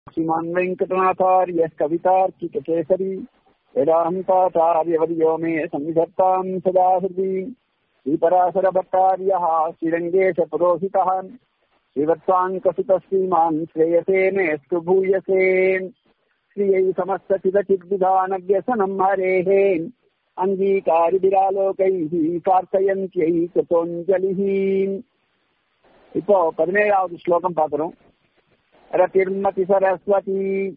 श्रीमान् वेङ्कटनाथार्यः कवितार्किककेसरी वेदान्ताचार्यवर्यो मे संविधत्ताम् सदा हृदि श्रीपराशरभट्टार्यः श्रीरङ्गेशपुरोहितः श्रीवत्साङ्कसितः श्रीमान् श्रेयसे मेऽस्तु भूयसे श्रियै समस्तचिदचिद्विधानव्यसनम् हरेः அங்கீகாரிபிராலோகைः பிரார்த்தயந்தியை கிருத்தோஞ்சலிः இப்போ பதினேழாவது ஸ்லோகம் பார்க்கிறோம் ரதிர்மதி சரஸ்வதி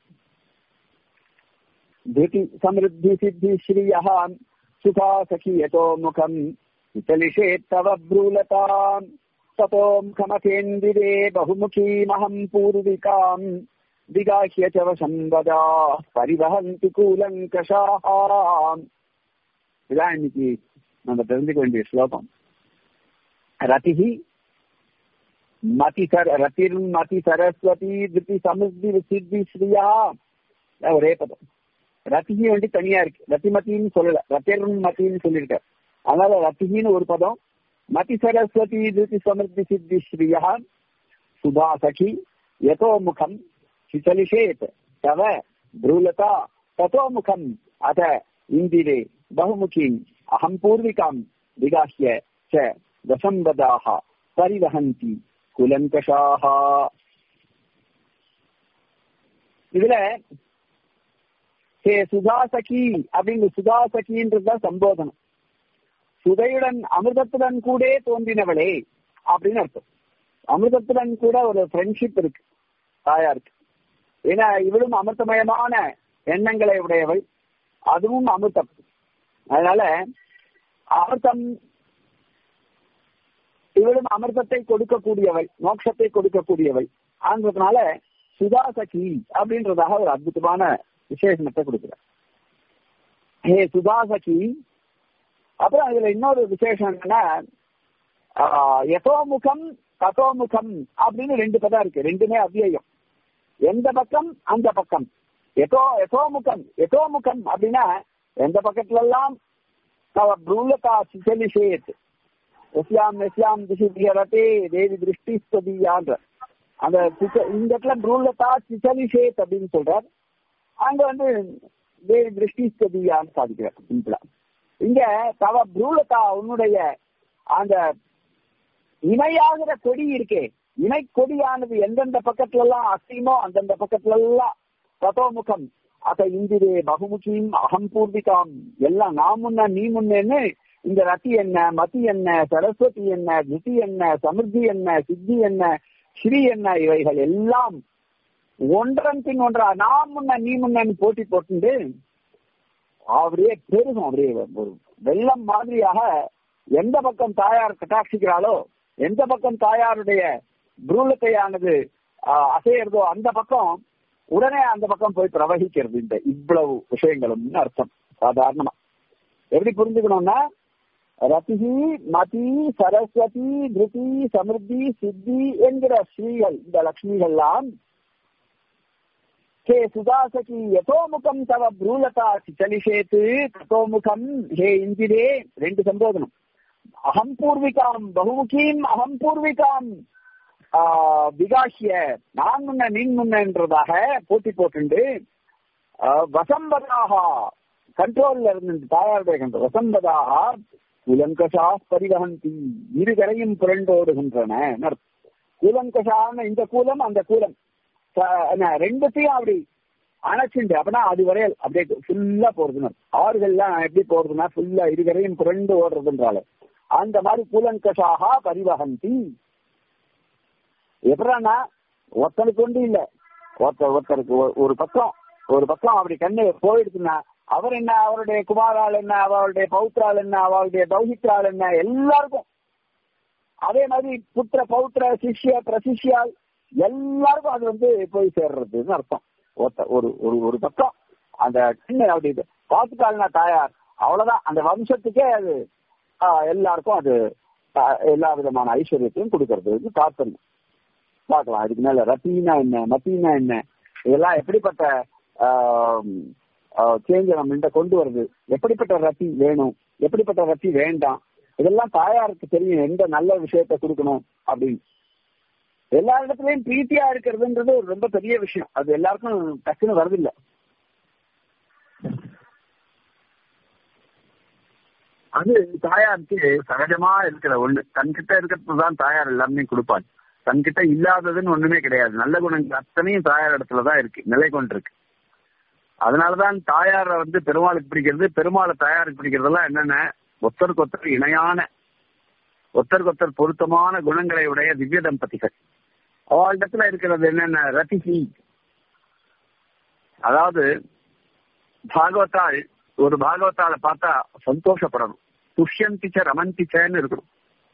धृति समृद्धि सिद्धि श्रियः सुखा सखीयतो मुखम् विचलिषेत्तव ब्रूलताम् ततो मुखमथेन्दिरे बहुमुखीमहम् पूर्विकाम् दिगाह्य च वशम् वदा परिवहन्ति கூலங்கஷாः இதான் இன்னைக்கு நம்ம தெரிஞ்சுக்க வேண்டிய ஸ்லோகம் ரதிஹி மதி சர ரத்திர் மதி சரஸ்வதி திருப்தி சமுத்தி சித்தி ஸ்ரீயா ஒரே பதம் ரத்திகி வந்து தனியா இருக்கு ரத்திமத்தின்னு சொல்லல ரத்திர் மத்தின்னு சொல்லியிருக்காரு அதனால ரத்திகின்னு ஒரு பதம் மதி சரஸ்வதி திருப்தி சமிருத்தி சித்தி ஸ்ரீயா சுதா சகி யதோ முகம் சிச்சலிஷேத் தவ ப்ரூலதா ததோ முகம் அத இந்திரே बहुमुखीम् अहम् पूर्विकाम् विगाह्य च वसम्बदाः परिवहन्ति குலங்கஷாக இதுல ஹே சுதாசகி அப்படிங்கிற சுதாசகின்றதுதான் சம்போதனம் சுதையுடன் அமிர்தத்துடன் கூட தோன்றினவளே அப்படின்னு அர்த்தம் அமிர்தத்துடன் கூட ஒரு ஃப்ரெண்ட்ஷிப் இருக்கு தாயாருக்கு ஏன்னா இவளும் அமிர்தமயமான எண்ணங்களை உடையவள் அதுவும் அமிர்தம் அதனால அமிர்தம் இவளும் அமிர்தத்தை கொடுக்கக்கூடியவள் மோட்சத்தை கொடுக்கக்கூடியவள் ஆன்றதுனால சுதாசகி அப்படின்றதாக ஒரு அற்புதமான விசேஷணத்தை கொடுக்கிறார் ஹே சுதாசகி அப்புறம் இதுல இன்னொரு விசேஷம் என்னன்னா யதோமுகம் ததோமுகம் அப்படின்னு ரெண்டு பதம் இருக்கு ரெண்டுமே அவ்வியம் எந்த பக்கம் அந்த பக்கம் எதோ எதோமுகம் எதோமுகம் அப்படின்னா எந்த பக்கத்துல எல்லாம் தவ ப்ரூலதா சிசலிஷேத் எஸ்யாம் எஸ்யாம் திசி விஹரத்தே தேவி திருஷ்டி ஸ்ததியான்ற அந்த இந்த இடத்துல ப்ரூலதா சிசலிஷேத் அப்படின்னு சொல்றார் அங்க வந்து தேவி திருஷ்டி ஸ்ததியான்னு சாதிக்கிறார் சிம்பிளா இங்க தவ ப்ரூலதா உன்னுடைய அந்த இணையாகிற கொடி இருக்கே இணை கொடியானது எந்தெந்த பக்கத்துல எல்லாம் அசைமோ அந்தந்த பக்கத்துல எல்லாம் ததோமுகம் அத இந்திரே பகுமுகியும் அகம் பூர்விகாம் எல்லாம் நான் முன்ன நீ முன்னேன்னு இந்த ரத்தி என்ன மதி என்ன சரஸ்வதி என்ன திருதி என்ன சமிருத்தி என்ன சித்தி என்ன ஸ்ரீ என்ன இவைகள் எல்லாம் ஒன்றன் பின் ஒன்றா நான் முன்ன நீ முன்னன்னு போட்டி போட்டு அப்படியே பெருகும் அப்படியே ஒரு வெள்ளம் மாதிரியாக எந்த பக்கம் தாயார் கட்டாட்சிக்கிறாளோ எந்த பக்கம் தாயாருடைய புரூலத்தையானது அசையறதோ அந்த பக்கம் உடனே அந்த பக்கம் போய் பிரவகிக்கிறது இந்த இவ்வளவு விஷயங்களும் அர்த்தம் சாதாரணமா எப்படி புரிஞ்சுக்கணும்னா ரதிகி மதி சரஸ்வதி திருதி சமிருத்தி சித்தி என்கிற ஸ்ரீகள் இந்த லக்ஷ்மிகள்லாம் ஹே சுதாசகி யதோமுகம் தவ ப்ரூலதா சிச்சலிஷேத்து தத்தோமுகம் ஹே இந்திரே ரெண்டு சம்போதனம் அகம் பூர்விகாம் பகுமுகீம் அகம் பூர்விகாம் விகாஷிய நான் முன்ன நீன் முன்னன்றதாக போட்டி போட்டு வசம்பதாக கண்ட்ரோல்ல இருந்து தாயாருடைய கண்ட்ரோல் வசம்பதாக குலங்கஷா பரிவகந்தி இருகரையும் புரண்டோடுகின்றன கூலங்கஷான இந்த கூலம் அந்த கூலம் ரெண்டுத்தையும் அப்படி அணைச்சுண்டு அப்படின்னா அது வரையல் அப்படியே ஃபுல்லா போறதுன்னு ஆறுகள்லாம் எப்படி போறதுன்னா ஃபுல்லா இருகரையும் புரண்டு ஓடுறதுன்றால அந்த மாதிரி கூலங்கஷாக பரிவகந்தி எப்படான்னா ஒருத்தனுக்கு ஒன்று இல்ல ஒருத்தர் ஒருத்தருக்கு ஒரு பக்கம் ஒரு பக்கம் அப்படி கண்ணு போயிடுச்சுன்னா அவர் என்ன அவருடைய குமாரால் என்ன அவருடைய பௌத்ரால் என்ன அவருடைய தௌஹித்ரால் என்ன எல்லாருக்கும் அதே மாதிரி புத்திர பௌத்திர சிஷ்ய பிரசிஷ்யால் எல்லாருக்கும் அது வந்து போய் சேர்றதுன்னு அர்த்தம் ஒருத்த ஒரு ஒரு ஒரு பக்கம் அந்த கண்ணு அப்படி பார்த்துட்டாள்னா தாயார் அவ்வளவுதான் அந்த வம்சத்துக்கே அது எல்லாருக்கும் அது எல்லா விதமான ஐஸ்வர்யத்தையும் கொடுக்கறது தாத்தன் பார்க்கலாம் அதுக்கு மேல ரத்தினா என்ன மத்தினா என்ன இதெல்லாம் எப்படிப்பட்ட சேஞ்ச நம்ம கொண்டு வருது எப்படிப்பட்ட ரத்தி வேணும் எப்படிப்பட்ட ரத்தி வேண்டாம் இதெல்லாம் தாயாருக்கு தெரியும் எந்த நல்ல விஷயத்த கொடுக்கணும் அப்படின்னு எல்லா இடத்துலயும் பிரீத்தியா இருக்கிறதுன்றது ஒரு ரொம்ப பெரிய விஷயம் அது எல்லாருக்கும் டக்குன்னு வருதில்ல அது தாயாருக்கு சகஜமா இருக்கிற ஒண்ணு தன்கிட்ட இருக்கிறது தான் தாயார் எல்லாமே கொடுப்பாங்க தன்கிட்ட இல்லாததுன்னு ஒண்ணுமே கிடையாது நல்ல குணங்கள் அத்தனையும் தாயார் இடத்துலதான் இருக்கு நிலை கொண்டிருக்கு அதனாலதான் தாயாரை வந்து பெருமாளுக்கு பிடிக்கிறது பெருமாளை தாயாருக்கு பிடிக்கிறதெல்லாம் என்னென்ன ஒத்தருக்கு ஒத்தர் இணையான ஒத்தருக்கு ஒத்தர் பொருத்தமான குணங்களை உடைய திவ்ய தம்பதிகள் அவளிடத்துல இருக்கிறது என்னென்ன ரதிகி அதாவது பாகவத்தாள் ஒரு பாகவத்தால பார்த்தா சந்தோஷப்படணும் துஷ்யந்திச்ச ரமந்திச்சன்னு இருக்கணும்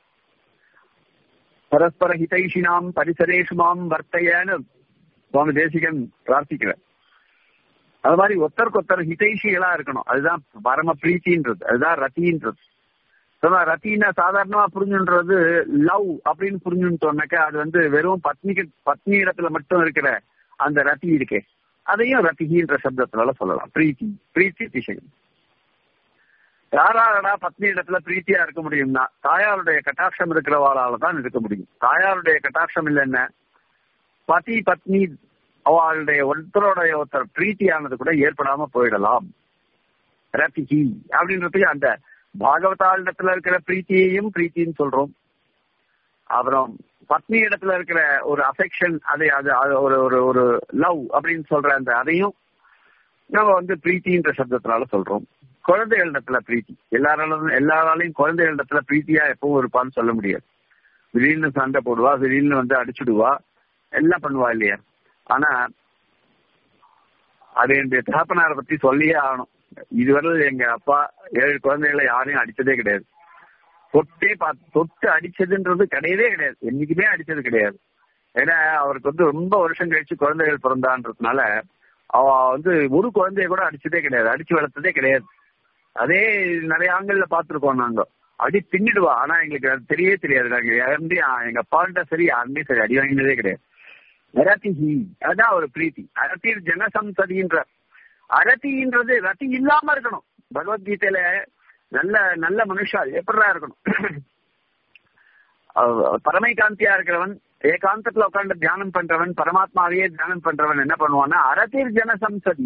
பரஸ்பர ஹிதைஷினாம் பரிசரேஷு மாம் வர்த்தையன்னு சுவாமி தேசிகன் பிரார்த்திக்கிறார் அது மாதிரி ஒத்தருக்கு ஒத்தர் ஹிதைஷிகளா இருக்கணும் அதுதான் பரம பிரீத்தின்றது அதுதான் ரத்தின்றது ரத்தினா சாதாரணமா புரிஞ்சுன்றது லவ் அப்படின்னு புரிஞ்சுன்னு சொன்னாக்கா அது வந்து வெறும் பத்னிக்கு பத்னி இடத்துல மட்டும் இருக்கிற அந்த ரத்தி இருக்கே அதையும் ரத்திகின்ற சப்தத்தினால சொல்லலாம் பிரீத்தி பிரீத்தி திசைகள் யாராரடா பத்னி இடத்துல பிரீத்தியா இருக்க முடியும்னா தாயாருடைய கட்டாட்சம் இருக்கிறவாளால தான் இருக்க முடியும் தாயாருடைய கட்டாட்சம் இல்லைன்னா பதி பத்னி அவளுடைய ஒருத்தருடைய ஒருத்தர் பிரீத்தியானது கூட ஏற்படாம போயிடலாம் ரத்திகி அப்படின்றதுக்கு அந்த பாகவதாளிடத்துல இருக்கிற பிரீத்தியையும் பிரீத்தின்னு சொல்றோம் அப்புறம் பத்னி இடத்துல இருக்கிற ஒரு அஃபெக்ஷன் அதை அது ஒரு ஒரு ஒரு லவ் அப்படின்னு சொல்ற அந்த அதையும் நம்ம வந்து பிரீத்தின்ற சப்தத்தினால சொல்றோம் குழந்தைகளிடத்துல பிரீத்தி எல்லாராலும் எல்லாராலையும் குழந்தைகளிடத்துல பிரீத்தியா எப்பவும் இருப்பான்னு சொல்ல முடியாது திடீர்னு சண்டை போடுவா திடீர்னு வந்து அடிச்சுடுவா எல்லாம் பண்ணுவா இல்லையா ஆனா அது என்னுடைய தகப்பனாரை பத்தி சொல்லியே ஆகணும் இதுவரை எங்க அப்பா ஏழு குழந்தைகளை யாரையும் அடிச்சதே கிடையாது தொட்டே பார்த்து தொட்டு அடிச்சதுன்றது கிடையவே கிடையாது என்னைக்குமே அடிச்சது கிடையாது ஏன்னா அவருக்கு வந்து ரொம்ப வருஷம் கழிச்சு குழந்தைகள் பிறந்தான்றதுனால அவ வந்து ஒரு குழந்தைய கூட அடிச்சதே கிடையாது அடிச்சு வளர்த்ததே கிடையாது அதே நிறைய ஆண்கள்ல பாத்துருக்கோம் நாங்க அடி பின்னிடுவா ஆனா எங்களுக்கு அது தெரியவே தெரியாது நாங்க யாருந்தையும் எங்க அப்பாண்ட சரி யாருமே சரி அடி வாங்கினதே கிடையாது ரத்திஹி அதான் ஒரு பிரீத்தி அரத்திர் ஜனசம்சதின்ற அரத்தின்றது ரத்தி இல்லாம இருக்கணும் பகவத்கீதையில நல்ல நல்ல மனுஷா எப்படா இருக்கணும் பரமை காந்தியா இருக்கிறவன் ஏகாந்தத்துல உட்காந்து தியானம் பண்றவன் பரமாத்மாவையே தியானம் பண்றவன் என்ன பண்ணுவான்னா அரத்திர் ஜனசம்சதி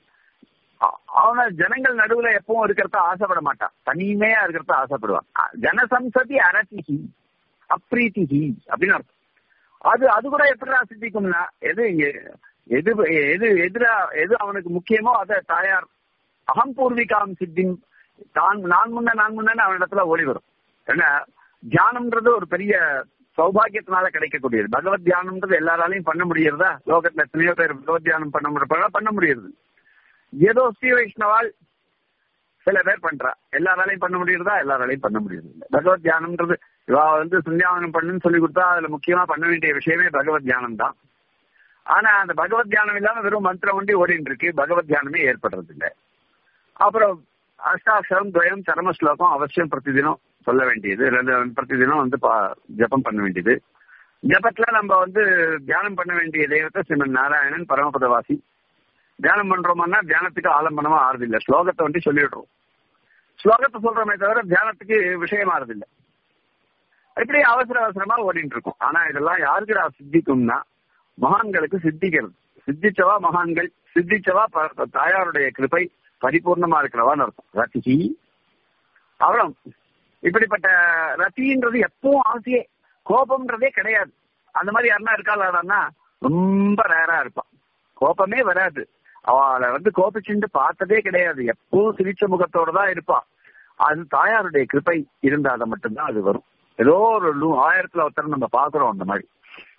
அவன ஜனங்கள் நடுவுல எப்பவும் இருக்கிறத ஆசைப்பட மாட்டான் தனிமையா இருக்கிறத ஆசைப்படுவான் ஜனசம்சதி அரதிகி அப்ரீத்திகி அப்படின்னு அர்த்தம் அது அது கூட எப்படிடா சித்திக்கும்னா எது எது எது எதிரா எது அவனுக்கு முக்கியமோ அத தாயார் அகம் பூர்விகாம் சித்தின் தான் நான் முன்ன நான் முன்ன அவனிடத்துல ஓடி வரும் ஏன்னா தியானம்ன்றது ஒரு பெரிய சௌபாகியத்தினால கிடைக்கக்கூடியது பகவத் தியானம்ன்றது எல்லாராலையும் பண்ண முடியறதா லோகத்துல எத்தனையோ பேர் பகவத் தியானம் பண்ண முடிய பண்ண முடியுது ஏதோ ஸ்ரீ வைஷ்ணவால் சில பேர் பண்றா எல்லாராலையும் பண்ண முடியுறதா எல்லாராலையும் பண்ண முடியுது இல்லை பகவத் தியானம்ன்றது இவா வந்து சுந்தியாவனம் பண்ணுன்னு சொல்லி கொடுத்தா அதுல முக்கியமா பண்ண வேண்டிய விஷயமே பகவத் தியானம் தான் ஆனா அந்த பகவத் தியானம் இல்லாம வெறும் மந்திரம் ஒண்டி ஓடிட்டு இருக்கு பகவத் தியானமே ஏற்படுறது இல்லை அப்புறம் அஷ்டாட்சரம் துவயம் சரம ஸ்லோகம் அவசியம் பிரதிதினம் சொல்ல வேண்டியது ரெண்டு பிரதிதினம் வந்து ஜபம் பண்ண வேண்டியது ஜபத்துல நம்ம வந்து தியானம் பண்ண வேண்டிய தெய்வத்தை ஸ்ரீமன் நாராயணன் பரமபதவாசி தியானம் பண்றோம்னா தியானத்துக்கு ஆலம்பனமா ஆறுது இல்ல ஸ்லோகத்தை வந்து சொல்லிடுறோம் ஸ்லோகத்தை சொல்றோமே தவிர தியானத்துக்கு விஷயமா ஆறுது இல்ல இப்படி அவசர அவசரமா ஓடிட்டு இருக்கும் ஆனா இதெல்லாம் யாருக்கு சித்திக்கும்னா மகான்களுக்கு சித்திக்கிறது சித்திச்சவா மகான்கள் சித்திச்சவா தாயாருடைய கிருப்பை பரிபூர்ணமா இருக்கிறவான்னு அர்த்தம் ரத்திகி அப்புறம் இப்படிப்பட்ட ரத்தின்றது எப்பவும் ஆசையே கோபம்ன்றதே கிடையாது அந்த மாதிரி யாருன்னா இருக்காளாடான்னா ரொம்ப ரேரா இருப்பான் கோபமே வராது அவளை வந்து கோபிச்சுட்டு பார்த்ததே கிடையாது எப்பவும் சிரிச்ச முகத்தோட தான் இருப்பா அது தாயாருடைய கிருப்பை இருந்தாத மட்டும்தான் அது வரும் ஏதோ ஒரு ஆயிரத்துல ஒருத்தர் நம்ம பாக்குறோம் அந்த மாதிரி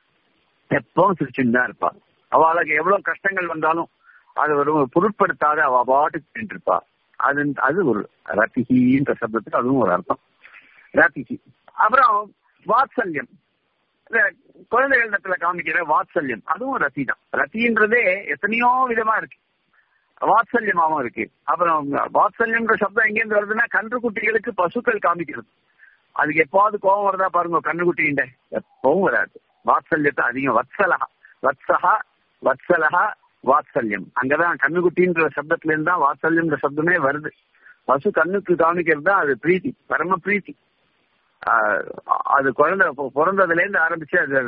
எப்பவும் சிரிச்சுட்டு தான் இருப்பா அவளுக்கு எவ்வளவு கஷ்டங்கள் வந்தாலும் அது ஒரு பொருட்படுத்தாத அவ பாட்டுக்கு இருப்பா அது அது ஒரு ரத்திகின்ற சப்தத்துக்கு அதுவும் ஒரு அர்த்தம் ரத்திகி அப்புறம் வாத்சல்யம் குழந்தைகளிடத்துல காமிக்கிற வாத்சல்யம் அதுவும் ரத்தி தான் ரத்தின்றதே எத்தனையோ விதமா இருக்கு வாத்சல்யமாவும் இருக்கு அப்புறம் வாத்சல்யம்ன்ற சப்தம் எங்கேருந்து வருதுன்னா கன்றுக்குட்டிகளுக்கு பசுக்கள் காமிக்கிறது அதுக்கு எப்பாவது கோபம் வருதா பாருங்க கண்ணுக்குட்டின்ற எப்பவும் வராது வாத்சல்யத்தை அதிகம் வத்சலகா வத்சகா வத்சலகா வாத்சல்யம் அங்கதான் கண்ணுக்குட்டின்ற சப்தத்துல இருந்து தான் வாத்சல்யம்ன்ற சப்தமே வருது பசு கண்ணுக்கு காமிக்கிறது தான் அது பிரீத்தி பரம பிரீத்தி அது குழந்தை பிறந்ததுல இருந்து ஆரம்பிச்சு அது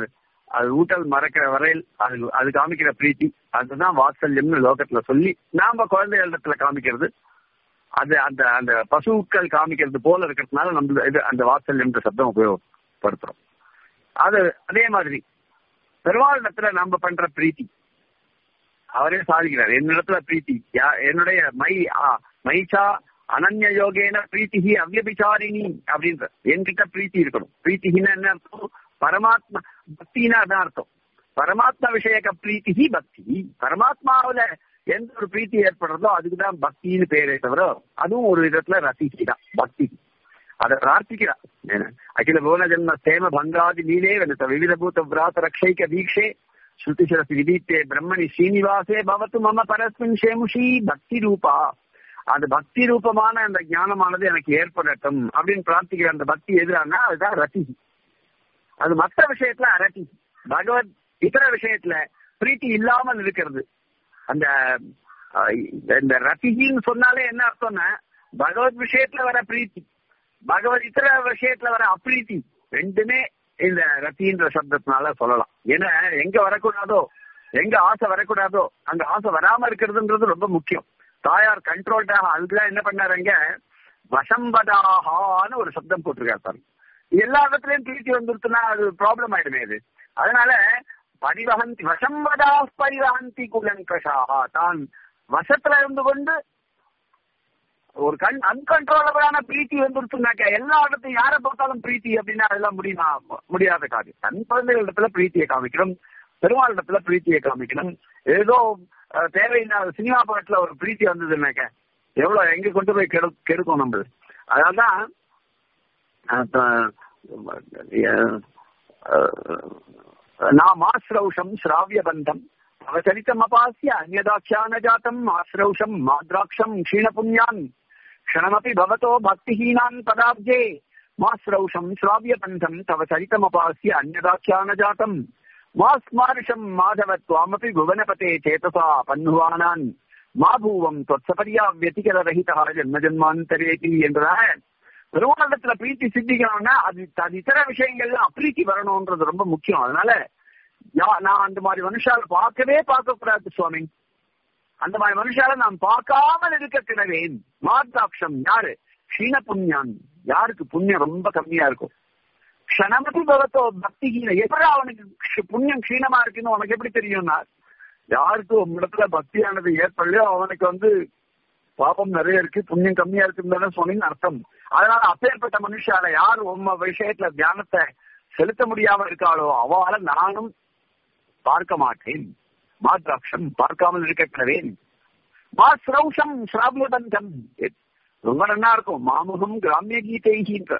அது ஊட்டல் மறக்கிற வரையில் அது அது காமிக்கிற பிரீத்தி அதுதான் வாத்சல்யம்னு லோகத்துல சொல்லி நாம குழந்தைகளிடத்துல காமிக்கிறது அது அந்த அந்த பசுக்கள் காமிக்கிறது போல இருக்கிறதுனால நம்ம இது அந்த வாத்சல்யம்ன்ற சப்தம் உபயோகப்படுத்துறோம் அது அதே மாதிரி பெருமாளிடத்துல நம்ம பண்ற பிரீத்தி அவரே சாதிக்கிறார் என்னிடத்துல பிரீத்தி யா- என்னுடைய மை ஆ, மைச்சா அனன்ய யோகேன பிரீத்திஹி அவ்யபிச்சாரிணி அப்படின்ற என்கிட்ட பிரீத்தி இருக்கணும் பிரீத்திஹின்னு என்ன அர்த்தம் பரமாத்மா பக்தினா அதான் அர்த்தம் பரமாத்மா விஷயக்க பிரீத்திஹி பக்தி பரமாத்மாவுல எந்த ஒரு பிரீத்தி ஏற்படுறதோ அதுக்குதான் பக்தின்னு பேரே தவிர அதுவும் ஒரு விதத்துல ரசிக்கு தான் பக்தி அதை பிரார்த்திக்கிறா ஏன்னா, அகில புவன ஜன்ம சேம பங்காதி லீலே வெனத்த விவித பூத விராத ரக்ஷைக தீக்ஷே ஸ்ருதிசிரசி விதீத்தே பிரம்மணி ஸ்ரீனிவாசே பவத்து மம பரஸ்மின் ஷேமுஷி பக்தி ரூபா அந்த பக்தி ரூபமான அந்த ஞானமானது எனக்கு ஏற்படட்டும் அப்படின்னு பிரார்த்திக்கிற அந்த பக்தி எதுனா அதுதான் ரதி அது மற்ற விஷயத்துல அரதி பகவத் இதர விஷயத்துல பிரீத்தி இல்லாமல் இருக்கிறது அந்த அஹ், இந்த ரத்திகின்னு சொன்னாலே என்ன அர்த்தம்னா பகவத் விஷயத்துல வர பிரீத்தி பகவத் இதர விஷயத்துல வர அப்ரீத்தி ரெண்டுமே இந்த ரத்தின்ற சப்தத்தினால சொல்லலாம் ஏன்னா எங்க வரக்கூடாதோ எங்க ஆசை வரக்கூடாதோ அங்க ஆசை வராம இருக்கிறதுன்றது ரொம்ப முக்கியம் தாயார் கண்ட்ரோல்டாக அதுக்குலாம் என்ன பண்ணாருங்க வசம்பதாகான்னு ஒரு சப்தம் போட்டிருக்காரு பாருங்க எல்லா இடத்துலயும் பிரீத்தி வந்துருச்சுன்னா அது ப்ராப்ளம் ஆயிடுமே இது அதனால பரிவகந்தி வசம்பதா பரிவகந்தி குலங்கஷாகா தான் வசத்துல இருந்து கொண்டு ஒரு கண் அன்கன்ட்ரோலபிளான பிரீத்தி வந்துருச்சுனாக்க எல்லா இடத்தையும் யாரை பார்த்தாலும் பிரீத்தி அப்படின்னா அதெல்லாம் முடியுமா முடியாத காரியம் தன் குழந்தைகள் இடத்துல பிரீத்தியை காமிக்கணும் பெருமாள் இடத்துல பிரீத்தியை காமிக்கணும் ஏதோ அஹ், தேவையில்லாத சினிமா பாட்டுல ஒரு பிரீத்தி வந்ததுன்னாக்க எவ்வளவு எங்க கொண்டு போய் கெடு கெடுக்கும் நம்ம அதனால்தான் நாமாஸ்ரௌஷம் ஸ்ராவியபந்தம் அவசரித்தம் அபாசிய அந்நதாட்சியான ஜாத்தம் ஆஸ்ரௌஷம் மாத்ராட்சம் க்ஷீணபுண்யான் க்ஷணமபி பவதோ பக்திஹீனான் பதாப்ஜே மாஸ்ரௌஷம் ஸ்ராவியபந்தம் தவ சரித்தமபாசிய அந்நதாட்சியான ஜாத்தம் மாஸ்மாருஷம் மாதவ துவாமபி புவனபதே சேதசா பன்னுவானான் மாபூவம் தொற்சபரியா வெத்திகர ரஹிதா ஜென்ம ஜென்மாந்தரேதி என்றதாக பெருமாண்டத்துல பிரீத்தி சித்திக்கணும்னா அது அது இதர விஷயங்கள்ல அப்ரீத்தி வரணும்ன்றது ரொம்ப முக்கியம் அதனால யா- நான் அந்த மாதிரி மனுஷால பார்க்கவே பார்க்க கூடாது சுவாமி அந்த மாதிரி மனுஷால நான் பார்க்காமல் இருக்க கிடவேன் மாத்தாட்சம் யாரு க்ஷீண புண்ணியான் யாருக்கு புண்ணியம் ரொம்ப கம்மியா இருக்கும் க்ஷணமதி பவத்தோ பக்தி எப்படி அவனுக்கு க்ஷ- புண்ணியம் க்ஷீணமா இருக்குன்னு உனக்கு எப்படி தெரியும்னா யாருக்கு உங்க இடத்துல பக்தியானது ஏற்படலையோ அவனுக்கு வந்து பாபம் நிறைய இருக்கு புண்ணியம் கம்மியா இருக்குன்னு சொன்னீங்கன்னு அர்த்தம் அதனால அப்பேற்பட்ட மனுஷால யார் உம்ம விஷயத்துல தியானத்தை செலுத்த முடியாம இருக்காளோ அவளை நானும் பார்க்க மாட்டேன் மாத்ராட்சம் பார்க்காமல் இருக்க கிடவேன் மா ஸ்ரௌஷம் ஸ்ராவியபந்தம் ரொம்ப நல்லா இருக்கும் மாமுகம் கிராமிய கீதைகின்ற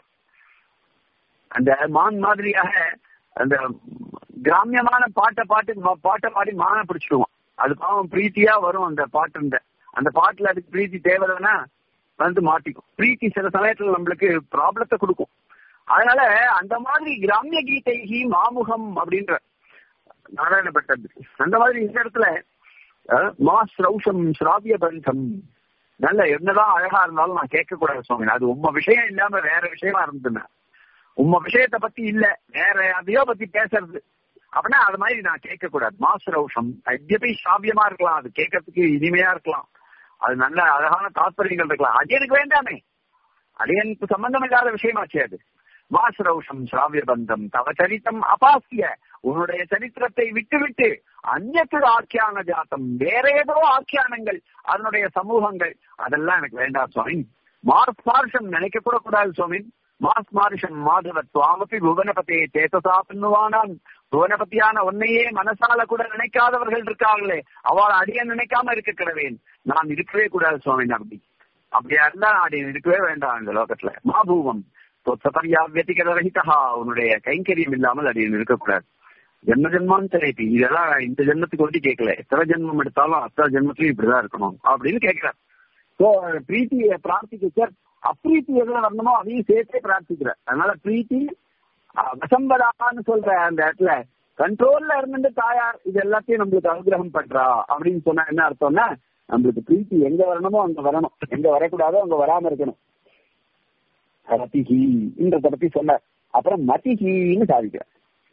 அந்த மான் மாதிரியாக அந்த கிராமியமான பாட்டை பாட்டு ம- பாட்டை பாடி மானை பிடிச்சிடுவான் அது பாவம் பிரீத்தியா வரும் அந்த பாட்டு அந்த பாட்டுல அதுக்கு பிரீத்தி தேவைன்னா வந்து மாட்டிக்கும் பிரீத்தி சில சமயத்துல நம்மளுக்கு ப்ராப்ளத்தை கொடுக்கும் அதனால அந்த மாதிரி கிராமிய கீதைகி மாமுகம் அப்படின்ற நாராயண பட்டது அந்த மாதிரி இந்த இடத்துல அஹ், மா ஸ்ரௌஷம் ஸ்ராவிய பந்தம் நல்ல என்னதான் அழகா இருந்தாலும் நான் கேட்க கூடாது சுவாமி அது உம்ம விஷயம் இல்லாம வேற விஷயமா இருந்ததுன்னா உம்ம விஷயத்த பத்தி இல்ல வேற அதையோ பத்தி பேசுறது அப்படின்னா அது மாதிரி நான் கேட்க கூடாது மாசுரௌஷம் அத்தியபி சாவியமா இருக்கலாம் அது கேட்கறதுக்கு இனிமையா இருக்கலாம் அது நல்ல அழகான தாத்பரியங்கள் இருக்கலாம் அது எனக்கு வேண்டாமே அது எனக்கு சம்பந்தம் இல்லாத விஷயமாச்சு அது மாசுரௌஷம் சாவிய பந்தம் தவ சரித்தம் அபாசிய உன்னுடைய சரித்திரத்தை விட்டுவிட்டு அந்நத்து ஆக்கியான ஜாத்தம் வேற ஏதோ ஆக்கியானங்கள் அதனுடைய சமூகங்கள் அதெல்லாம் எனக்கு வேண்டாம் சுவாமி மார்ஸ் மார்ஷம் நினைக்க கூட கூடாது சுவாமி மாஸ் மார்ஷம் மாதவ துவாமபி புவனபதே சேத்தசா பின்னுவானான் புவனபதியான உன்னையே மனசால கூட நினைக்காதவர்கள் இருக்காங்களே அவள் அடிய நினைக்காம இருக்க கிடவேன் நான் இருக்கவே கூடாது சுவாமி அப்படி அப்படியா இருந்தா அடியன் இருக்கவே வேண்டாம் இந்த லோகத்துல மாபூவம் தொத்தபரியா வெத்திகர ரஹிதா உன்னுடைய கைங்கரியம் இல்லாமல் அடியன் இருக்கக்கூடாது ஜென்ம ஜென்மாந்தரேபி இதெல்லாம் இந்த ஜென்மத்துக்கு ஒட்டி கேட்கல எத்தனை ஜென்மம் எடுத்தாலும் அத்தனை ஜென்மத்திலையும் இப்படிதான் இருக்கணும் அப்படின்னு கேட்கிறார் சோ பிரீத்தியை பிரார்த்திக்க அப்ரீத்தி எதுல வரணுமோ அதையும் சேர்த்தே பிரார்த்திக்கிறார் அதனால பிரீத்தி அஹ், வசம்பதான்னு சொல்ற அந்த இடத்துல கண்ட்ரோல்ல இருந்துட்டு தாயார் இது எல்லாத்தையும் நம்மளுக்கு அனுகிரகம் பண்றா அப்படின்னு சொன்னா என்ன அர்த்தம்னா நம்மளுக்கு பிரீத்தி எங்க வரணுமோ அங்க வரணும் எங்க வரக்கூடாதோ அங்க வராம இருக்கணும் ரத்திஹி என்றத பத்தி சொன்னார் அப்புறம் மதிஹின்னு சாதிக்கிறார்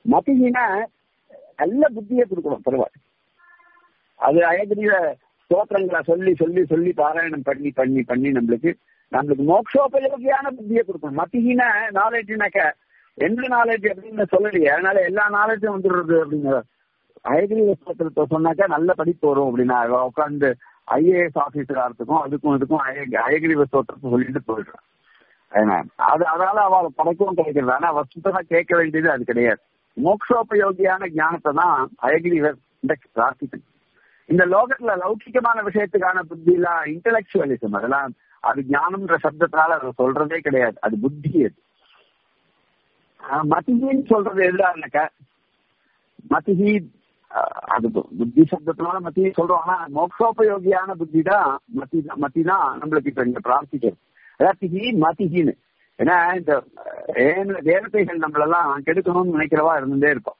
மதிகினா நல்ல புத்தியை கொடுக்கணும் பரவாயில்ல அது அயகிரிய ஸ்தோத்திரங்களை சொல்லி சொல்லி சொல்லி பாராயணம் பண்ணி பண்ணி பண்ணி நம்மளுக்கு நம்மளுக்கு மோக்ஷோபயோகியான புத்தியை கொடுக்கணும் மத்திகின நாலேஜ்னாக்க எந்த நாலேஜ் அப்படின்னு சொல்லலையே அதனால எல்லா நாலேஜும் வந்துடுறது அப்படிங்கிற அயகிரிய ஸ்தோத்திரத்தை சொன்னாக்கா நல்ல படிப்பு வரும் அப்படின்னா உட்காந்து ஐஏஎஸ் ஆபீசர் ஆகிறதுக்கும் அதுக்கும் இதுக்கும் அயகிரி ஸ்தோத்திரத்தை சொல்லிட்டு போயிடுறான் அது அதனால அவள் படைக்கவும் கிடைக்கிறது ஆனா வஸ்துதா கேட்க வேண்டியது அது கிடையாது மோக்ஷோபயோகியான ஞானத்தை தான் அயகிரி பிரார்த்திக்கணும் இந்த லோகத்துல லௌகிகமான விஷயத்துக்கான புத்தி எல்லாம் இன்டலெக்சுவலிசம் அதெல்லாம் அது ஞானம்ன்ற சப்தத்தால அதை சொல்றதே கிடையாது அது புத்தி அது மதிகின்னு சொல்றது எதுடாக்க மதிகி அது புத்தி சப்தத்தினால மத்தி சொல்றோம் ஆனா மோக்ஷோபயோகியான புத்தி தான் மத்தி மத்தி தான் நம்மளுக்கு இப்ப இங்க பிரார்த்திக்கிறது ரத்திகி மதிகின்னு ஏன்னா இந்த தேவதைகள் நம்மளெல்லாம் கெடுக்கணும்னு நினைக்கிறவா இருந்துட்டே இருப்போம்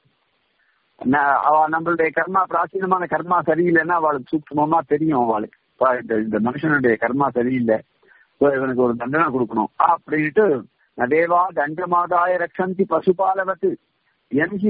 அவ நம்மளுடைய கர்மா பிராச்சீனமான கர்மா சரியில்லைன்னா அவளுக்கு சூக்மமா தெரியும் அவளுக்கு இந்த மனுஷனுடைய கர்மா சரியில்லை இவனுக்கு ஒரு தண்டனை கொடுக்கணும் அப்படின்ட்டு நதேவா தண்டமாதாய ரக்ஷந்தி பசுபாலவத்து என்கி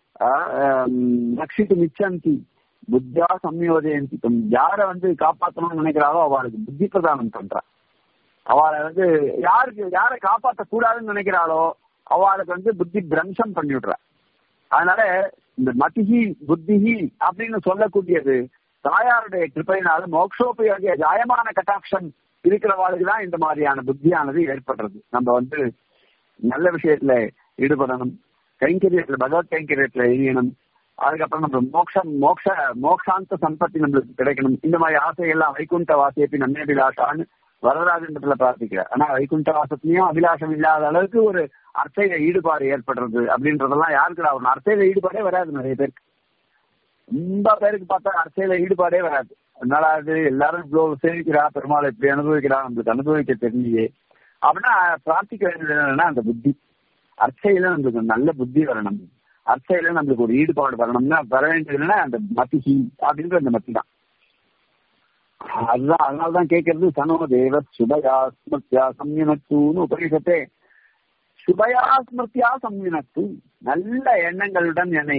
ரட்சித்து மிச்சந்தி புத்தியா சம்யோஜயந்தி யார வந்து காப்பாற்றணும்னு நினைக்கிறாரோ அவளுக்கு புத்தி பிரதானம் பண்றா அவளை வந்து யாருக்கு யாரை காப்பாற்ற கூடாதுன்னு நினைக்கிறாளோ அவளுக்கு வந்து புத்தி பிரம்சம் பண்ணி விடுறா அதனால இந்த மதிஹி புத்திஹி அப்படின்னு சொல்லக்கூடியது தாயாருடைய கிருப்பையினால மோக்ஷோபயோகிய ஜாயமான கட்டாட்சம் இருக்கிறவாளுக்கு தான் இந்த மாதிரியான புத்தியானது ஏற்படுறது நம்ம வந்து நல்ல விஷயத்துல ஈடுபடணும் கைங்கரியத்துல பகவத் கைங்கரியத்துல எரியணும் அதுக்கப்புறம் நம்ம மோக்ஷம் மோக்ஷ மோக்ஷாந்த சம்பத்தி நம்மளுக்கு கிடைக்கணும் இந்த மாதிரி ஆசைகள்லாம் வைகுண்ட வாசியப்பி நன்மை அபிலாஷான்னு வரராஜன்றதுல பிரார்த்திக்கிறார் ஆனா வைகுண்ட வாசத்திலையும் அபிலாஷம் இல்லாத அளவுக்கு ஒரு அர்த்தையில ஈடுபாடு ஏற்படுறது அப்படின்றதெல்லாம் யாருக்கு ஒரு அர்த்தையில ஈடுபாடே வராது நிறைய பேருக்கு ரொம்ப பேருக்கு பார்த்தா அர்ச்சையில ஈடுபாடே வராது அதனால அது எல்லாரும் இவ்வளவு சேவிக்கிறா பெருமாள் இப்படி அனுபவிக்கிறா நம்மளுக்கு அனுபவிக்க தெரியலையே அப்படின்னா பிரார்த்திக்க வேண்டியது என்னன்னா அந்த புத்தி அர்ச்சையில நம்மளுக்கு நல்ல புத்தி வரணும் அர்ச்சையில நம்மளுக்கு ஒரு ஈடுபாடு வரணும்னா வர வேண்டியது என்னன்னா அந்த மத்திகி அப்படின்ற அந்த மத்தி தான் அதுதான் அதனாலதான் கேட்கறது சனோ தேவ சுபயா ஸ்மிருத்தியா சம்யுனத்துன்னு உபரிஷத்தே சுபயா ஸ்மிருத்தியா சம்யுனத்து நல்ல எண்ணங்களுடன் என்னை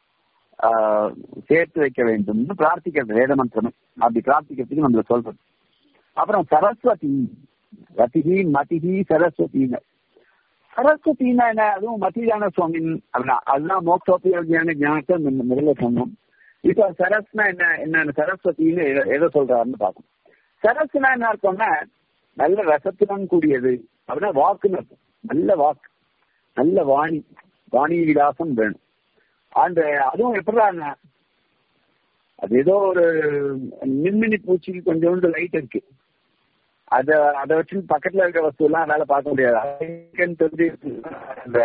சேர்த்து வைக்க வேண்டும்னு பிரார்த்திக்கிறது வேத மந்திரமே அப்படி பிரார்த்திக்கிறதுக்கு நம்மள சொல்றது அப்புறம் சரஸ்வதி ரதிகி மதிகி சரஸ்வதிங்க சரஸ்வதினா என்ன அதுவும் மத்தியான சுவாமி அப்படின்னா அதுதான் மோக்ஷோபயோகியான ஞானத்தை முதல்ல சொன்னோம் இப்ப சரஸ்னா என்ன என்ன சரஸ்வதினு எதை சொல்றாருன்னு பார்க்கணும் சரஸ்னா என்ன அர்த்தம்னா நல்ல ரசத்துடன் கூடியது அப்படின்னா வாக்குன்னு அர்த்தம் நல்ல வாக்கு நல்ல வாணி வாணி விலாசம் வேணும் அந்த அதுவும் எப்படா அது ஏதோ ஒரு மின்மினி பூச்சிக்கு கொஞ்சோண்டு லைட் இருக்கு அத அதை வச்சு பக்கத்துல இருக்கிற வஸ்து எல்லாம் வேலை பார்க்க முடியாது அந்த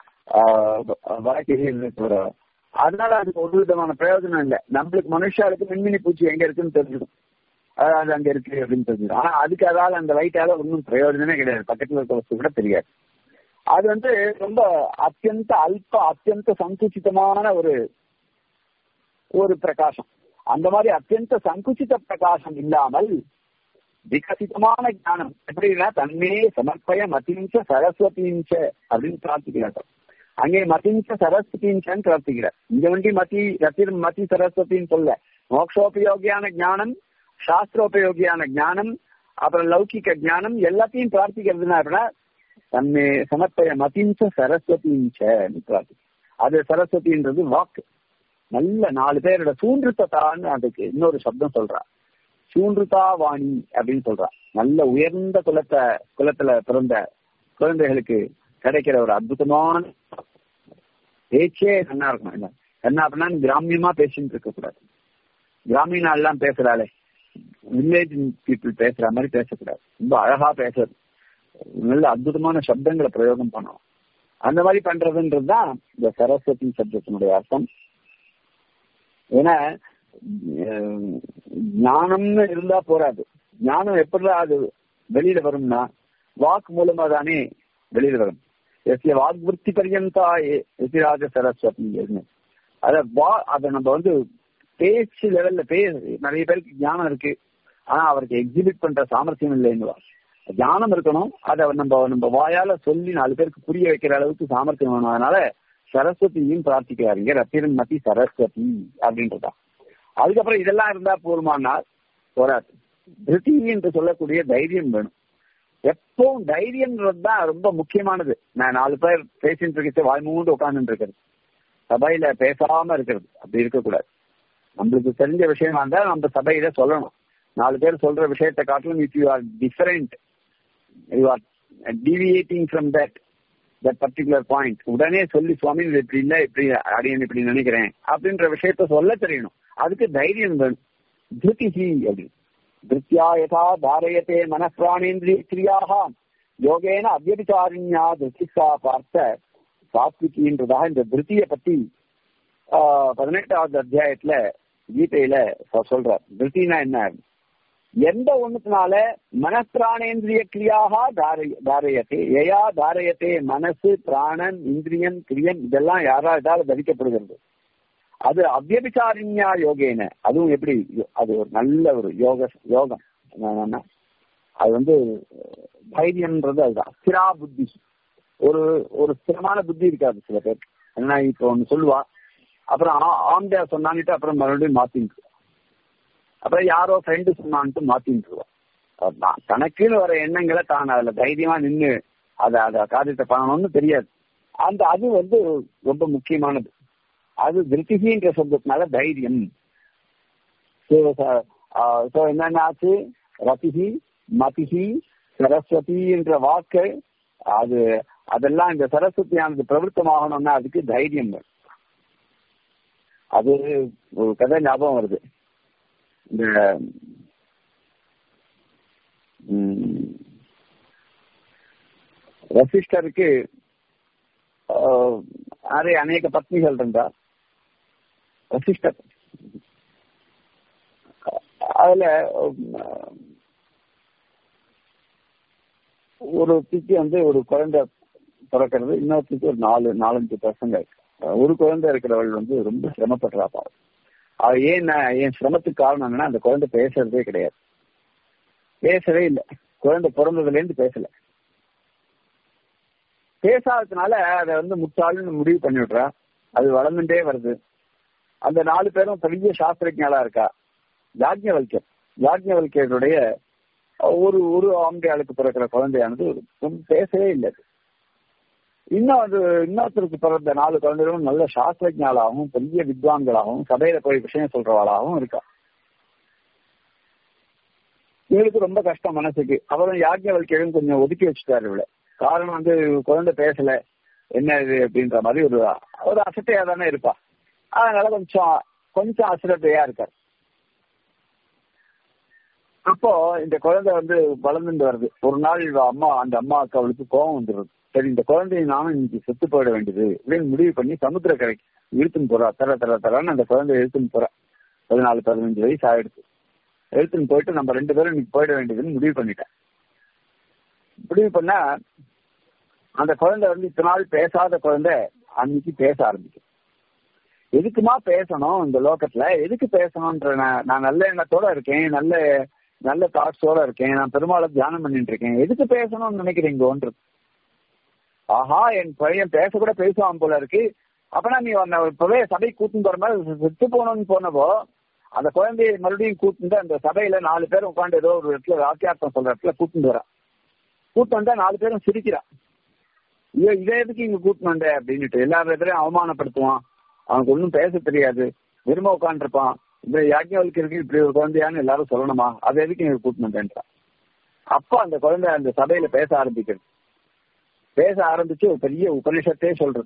வாழ்க்கை அதனால அதுக்கு ஒரு விதமான பிரயோஜனம் இல்லை நம்மளுக்கு மனுஷாளுக்கு மின்மினி பூச்சி எங்க இருக்குன்னு தெரிஞ்சிடும் அதாவது அங்க இருக்கு அப்படின்னு தெரிஞ்சிடும் ஆனா அதுக்கு அதால அந்த லைட்டால ஒன்றும் பிரயோஜனமே கிடையாது பக்கத்துல இருக்க வஸ்து கூட தெரியாது அது வந்து ரொம்ப அத்தியந்த அல்ப அத்தியந்த சங்குச்சிதமான ஒரு ஒரு பிரகாசம் அந்த மாதிரி அத்தியந்த சங்குச்சித பிரகாசம் இல்லாமல் விகசிதமான ஞானம் எப்படின்னா தன்மே சமர்ப்பய மதிஞ்ச சரஸ்வதிஞ்ச அப்படின்னு பிரார்த்திக்கிறார் அங்கே மதிஞ்ச சரஸ்வதிஞ்சன்னு பிரார்த்திக்கிறார் இங்க வண்டி மதி ரத்திர மதி சரஸ்வதின்னு சொல்ல மோக்ஷோபயோகியான ஞானம் சாஸ்திரோபயோகியான ஞானம் அப்புறம் லௌகிக ஞானம் எல்லாத்தையும் பிரார்த்திக்கிறதுனா அப்படின்னா தன்னை சமர்ப்பய மதிஞ்ச சரஸ்வதிஞ்ச பிரார்த்தி அது சரஸ்வதின்றது வாக்கு நல்ல நாலு பேரோட சூன்றுத்தான்னு அதுக்கு இன்னொரு சப்தம் சொல்றா சூன்றுதா வாணி அப்படின்னு சொல்றா நல்ல உயர்ந்த குலத்தை குலத்துல பிறந்த குழந்தைகளுக்கு கிடைக்கிற ஒரு அற்புதமான பேச்சே நல்லா இருக்கணும் இல்ல என்ன அப்படின்னா கிராமியமா பேசிட்டு இருக்க கூடாது கிராமீண எல்லாம் பேசுறாளே வில்லேஜ் பீப்புள் பேசுற மாதிரி பேசக்கூடாது ரொம்ப அழகா பேசுறது நல்ல அற்புதமான சப்தங்களை பிரயோகம் பண்ணணும் அந்த மாதிரி பண்றதுன்றதுதான் இந்த சரஸ்வதி சப்தத்தினுடைய அர்த்தம் ஏன்னா ஞானம்னு இருந்தா போராது ஞானம் எப்படிதான் அது வெளியில வரும்னா வாக்கு மூலமா தானே வெளியில வரும் எஸ்ய வாக்வருத்தி பரியந்தா எசிராஜ சரஸ்வதி அத வா அதை நம்ம வந்து பேச்சு லெவல்ல பே நிறைய பேருக்கு ஞானம் இருக்கு ஆனா அவருக்கு எக்ஸிபிட் பண்ற சாமர்த்தியம் இல்லைன்னு ஞானம் இருக்கணும் அதை நம்ம நம்ம வாயால சொல்லி நாலு பேருக்கு புரிய வைக்கிற அளவுக்கு சாமர்த்தியம் வேணும் அதனால சரஸ்வதியும் பிரார்த்திக்கிறாருங்க ரத்திரமதி சரஸ்வதி அப்படின்றதா அதுக்கப்புறம் இதெல்லாம் இருந்தா போருமானா போராது திருப்தி என்று சொல்லக்கூடிய தைரியம் வேணும் எப்பவும் தைரியம்ன்றது தான் ரொம்ப முக்கியமானது நான் நாலு பேர் பேசிட்டு இருக்கிறது வாய் மூண்டு உட்கார்ந்துட்டு இருக்கிறது சபையில பேசாம இருக்கிறது அப்படி இருக்கக்கூடாது நம்மளுக்கு தெரிஞ்ச விஷயமா இருந்தா நம்ம சபையில சொல்லணும் நாலு பேர் சொல்ற விஷயத்தை காட்டிலும் if you are different you are deviating from that that particular point உடனே சொல்லி சுவாமி இது இப்படி இல்ல இப்படி அடியன் இப்படி நினைக்கிறேன் அப்படின்ற விஷயத்த சொல்ல தெரியணும் அதுக்கு தைரியம் வேணும் திருப்திஹி அப்படின்னு திருப்தியா யதா தாரயத்தே மனப்பிராணேந்திரிய கிரியாக யோகேன அவ்யபிச்சாரிண்யா திருப்திசா பார்த்த சாத்விகின்றதாக இந்த திருப்தியை பத்தி பதினெட்டாவது அத்தியாயத்துல கீதையில சொல்றார் திருப்தினா என்ன எந்த ஒண்ணுக்குனால மனப்பிராணேந்திரிய கிரியாக தாரயத்தே ஏயா தாரயத்தே மனசு பிராணன் இந்திரியன் கிரியன் இதெல்லாம் யாரா இதால தரிக்கப்படுகிறது அது அவ்யபிச்சாரிண்யா யோகேன அதுவும் எப்படி அது ஒரு நல்ல ஒரு யோக யோகம் அது வந்து தைரியம்ன்றது அதுதான் ஸ்திரா புத்தி ஒரு ஒரு ஸ்திரமான புத்தி இருக்காது சில பேர் என்ன இப்போ ஒண்ணு சொல்லுவா அப்புறம் ஆம்டா சொன்னான்ட்டு அப்புறம் மறுபடியும் மாத்திட்டு அப்புறம் யாரோ ஃப்ரெண்டு சொன்னான்ட்டு மாத்திட்டுருவா தனக்குன்னு வர எண்ணங்களை தான் அதுல தைரியமா நின்று அதை அதை காரியத்தை பண்ணணும்னு தெரியாது அந்த அது வந்து ரொம்ப முக்கியமானது அது திருப்திகின்ற சொல்றதுனால தைரியம் என்னென்ன ஆச்சு ரத்திகி மதிகி சரஸ்வதி என்ற வாக்கு அது அதெல்லாம் இந்த சரஸ்வதியானது பிரவருத்தமாகணும்னா அதுக்கு தைரியம் அது ஒரு கதை ஞாபகம் வருது இந்த வசிஷ்டருக்கு நிறைய அநேக பத்னிகள் இருந்தா வசிஷ்டர் அதுல ஒரு திக்கு வந்து ஒரு குழந்தை பிறக்கிறது இன்னொருத்திக்கு ஒரு நாலு நாலஞ்சு பசங்க ஒரு குழந்தை இருக்கிறவள் வந்து ரொம்ப சிரமப்படுறா பாவம் அவ ஏன் என் சிரமத்துக்கு காரணம் என்னன்னா அந்த குழந்தை பேசுறதே கிடையாது பேசவே இல்லை குழந்தை பிறந்ததுல இருந்து பேசல பேசாததுனால அதை வந்து முட்டாள்னு முடிவு பண்ணி விடுறா அது வளர்ந்துட்டே வருது அந்த நாலு பேரும் பெரிய சாஸ்திரஜாலா இருக்கா யாஜ்ஞவல்யர் யாஜ்ஞவல்யருடைய ஒரு ஒரு ஆம்படியாளுக்கு பிறக்கிற குழந்தையானது பேசவே இல்லை இன்னும் அது இன்னொருத்தருக்கு பிறந்த நாலு குழந்தைகளும் நல்ல சாஸ்திரஜாலாகவும் பெரிய வித்வான்களாகவும் சபையில போய் விஷயம் சொல்றவாளாகவும் இருக்கா இவளுக்கு ரொம்ப கஷ்டம் மனசுக்கு அவரும் யாஜ்ஞவல்கியும் கொஞ்சம் ஒதுக்கி வச்சுட்டாரு இவளை காரணம் வந்து குழந்தை பேசல என்ன இது அப்படின்ற மாதிரி ஒரு ஒரு அசட்டையா தானே இருப்பா அதனால கொஞ்சம் கொஞ்சம் அசட்டையா இருக்கார் அப்போ இந்த குழந்தை வந்து வளர்ந்துட்டு வருது ஒரு நாள் அம்மா அந்த அம்மாவுக்கு அவளுக்கு கோபம் வந்துடுது சரி இந்த குழந்தைய நானும் இன்னைக்கு செத்து போயிட வேண்டியது அப்படின்னு முடிவு பண்ணி சமுத்திர கரைக்கு இழுத்துன்னு போறா தர தர தரன்னு அந்த குழந்தைய இழுத்துன்னு போறா பதினாலு பதினஞ்சு வயசு ஆயிடுச்சு இழுத்துன்னு போயிட்டு நம்ம ரெண்டு பேரும் இன்னைக்கு போயிட வேண்டியதுன்னு முடிவு பண்ணிட்டேன் முடிவு பண்ணா அந்த குழந்தை வந்து இத்தனை நாள் பேசாத குழந்தை அன்னைக்கு பேச ஆரம்பிக்கும் எதுக்குமா பேசணும் இந்த லோகத்துல எதுக்கு பேசணும்ன்ற நான் நல்ல எண்ணத்தோட இருக்கேன் நல்ல நல்ல தாட்ஸோட இருக்கேன் நான் பெருமாளை தியானம் பண்ணிட்டு இருக்கேன் எதுக்கு பேசணும்னு நினைக்கிறீங்கன்றது ஆஹா என் பையன் பேச கூட பேசுவான் போல இருக்கு அப்பனா நீ இப்பவே சபை கூட்டின்னு போற மாதிரி செத்து போகணும்னு போனப்போ அந்த குழந்தைய மறுபடியும் கூட்டிட்டு அந்த சபையில நாலு பேரும் உட்காந்து ஏதோ ஒரு இடத்துல வாக்கியார்த்தம் சொல்ற இடத்துல கூட்டிட்டு வரா கூட்டு வந்தா நாலு பேரும் சிரிக்கிறா ஐயோ இதே எதுக்கு இங்க கூட்டிட்டு வந்த அப்படின்னுட்டு எல்லா இடத்துலயும் அவமானப்படுத்துவான் அவனுக்கு ஒன்றும் பேச தெரியாது விரும்ப உட்காந்துருப்பான் இந்த யாக்கியவளுக்கு இருக்கு இப்படி ஒரு குழந்தையான்னு எல்லாரும் சொல்லணுமா அது எதுக்கு இங்க கூட்டிட்டு வந்தேன்றான் அப்போ அந்த குழந்தை அந்த சபையில பேச ஆரம்பிக்கிறது பேச ஆரம்பிச்சு ஒரு பெரிய உபனிஷத்தே சொல்றது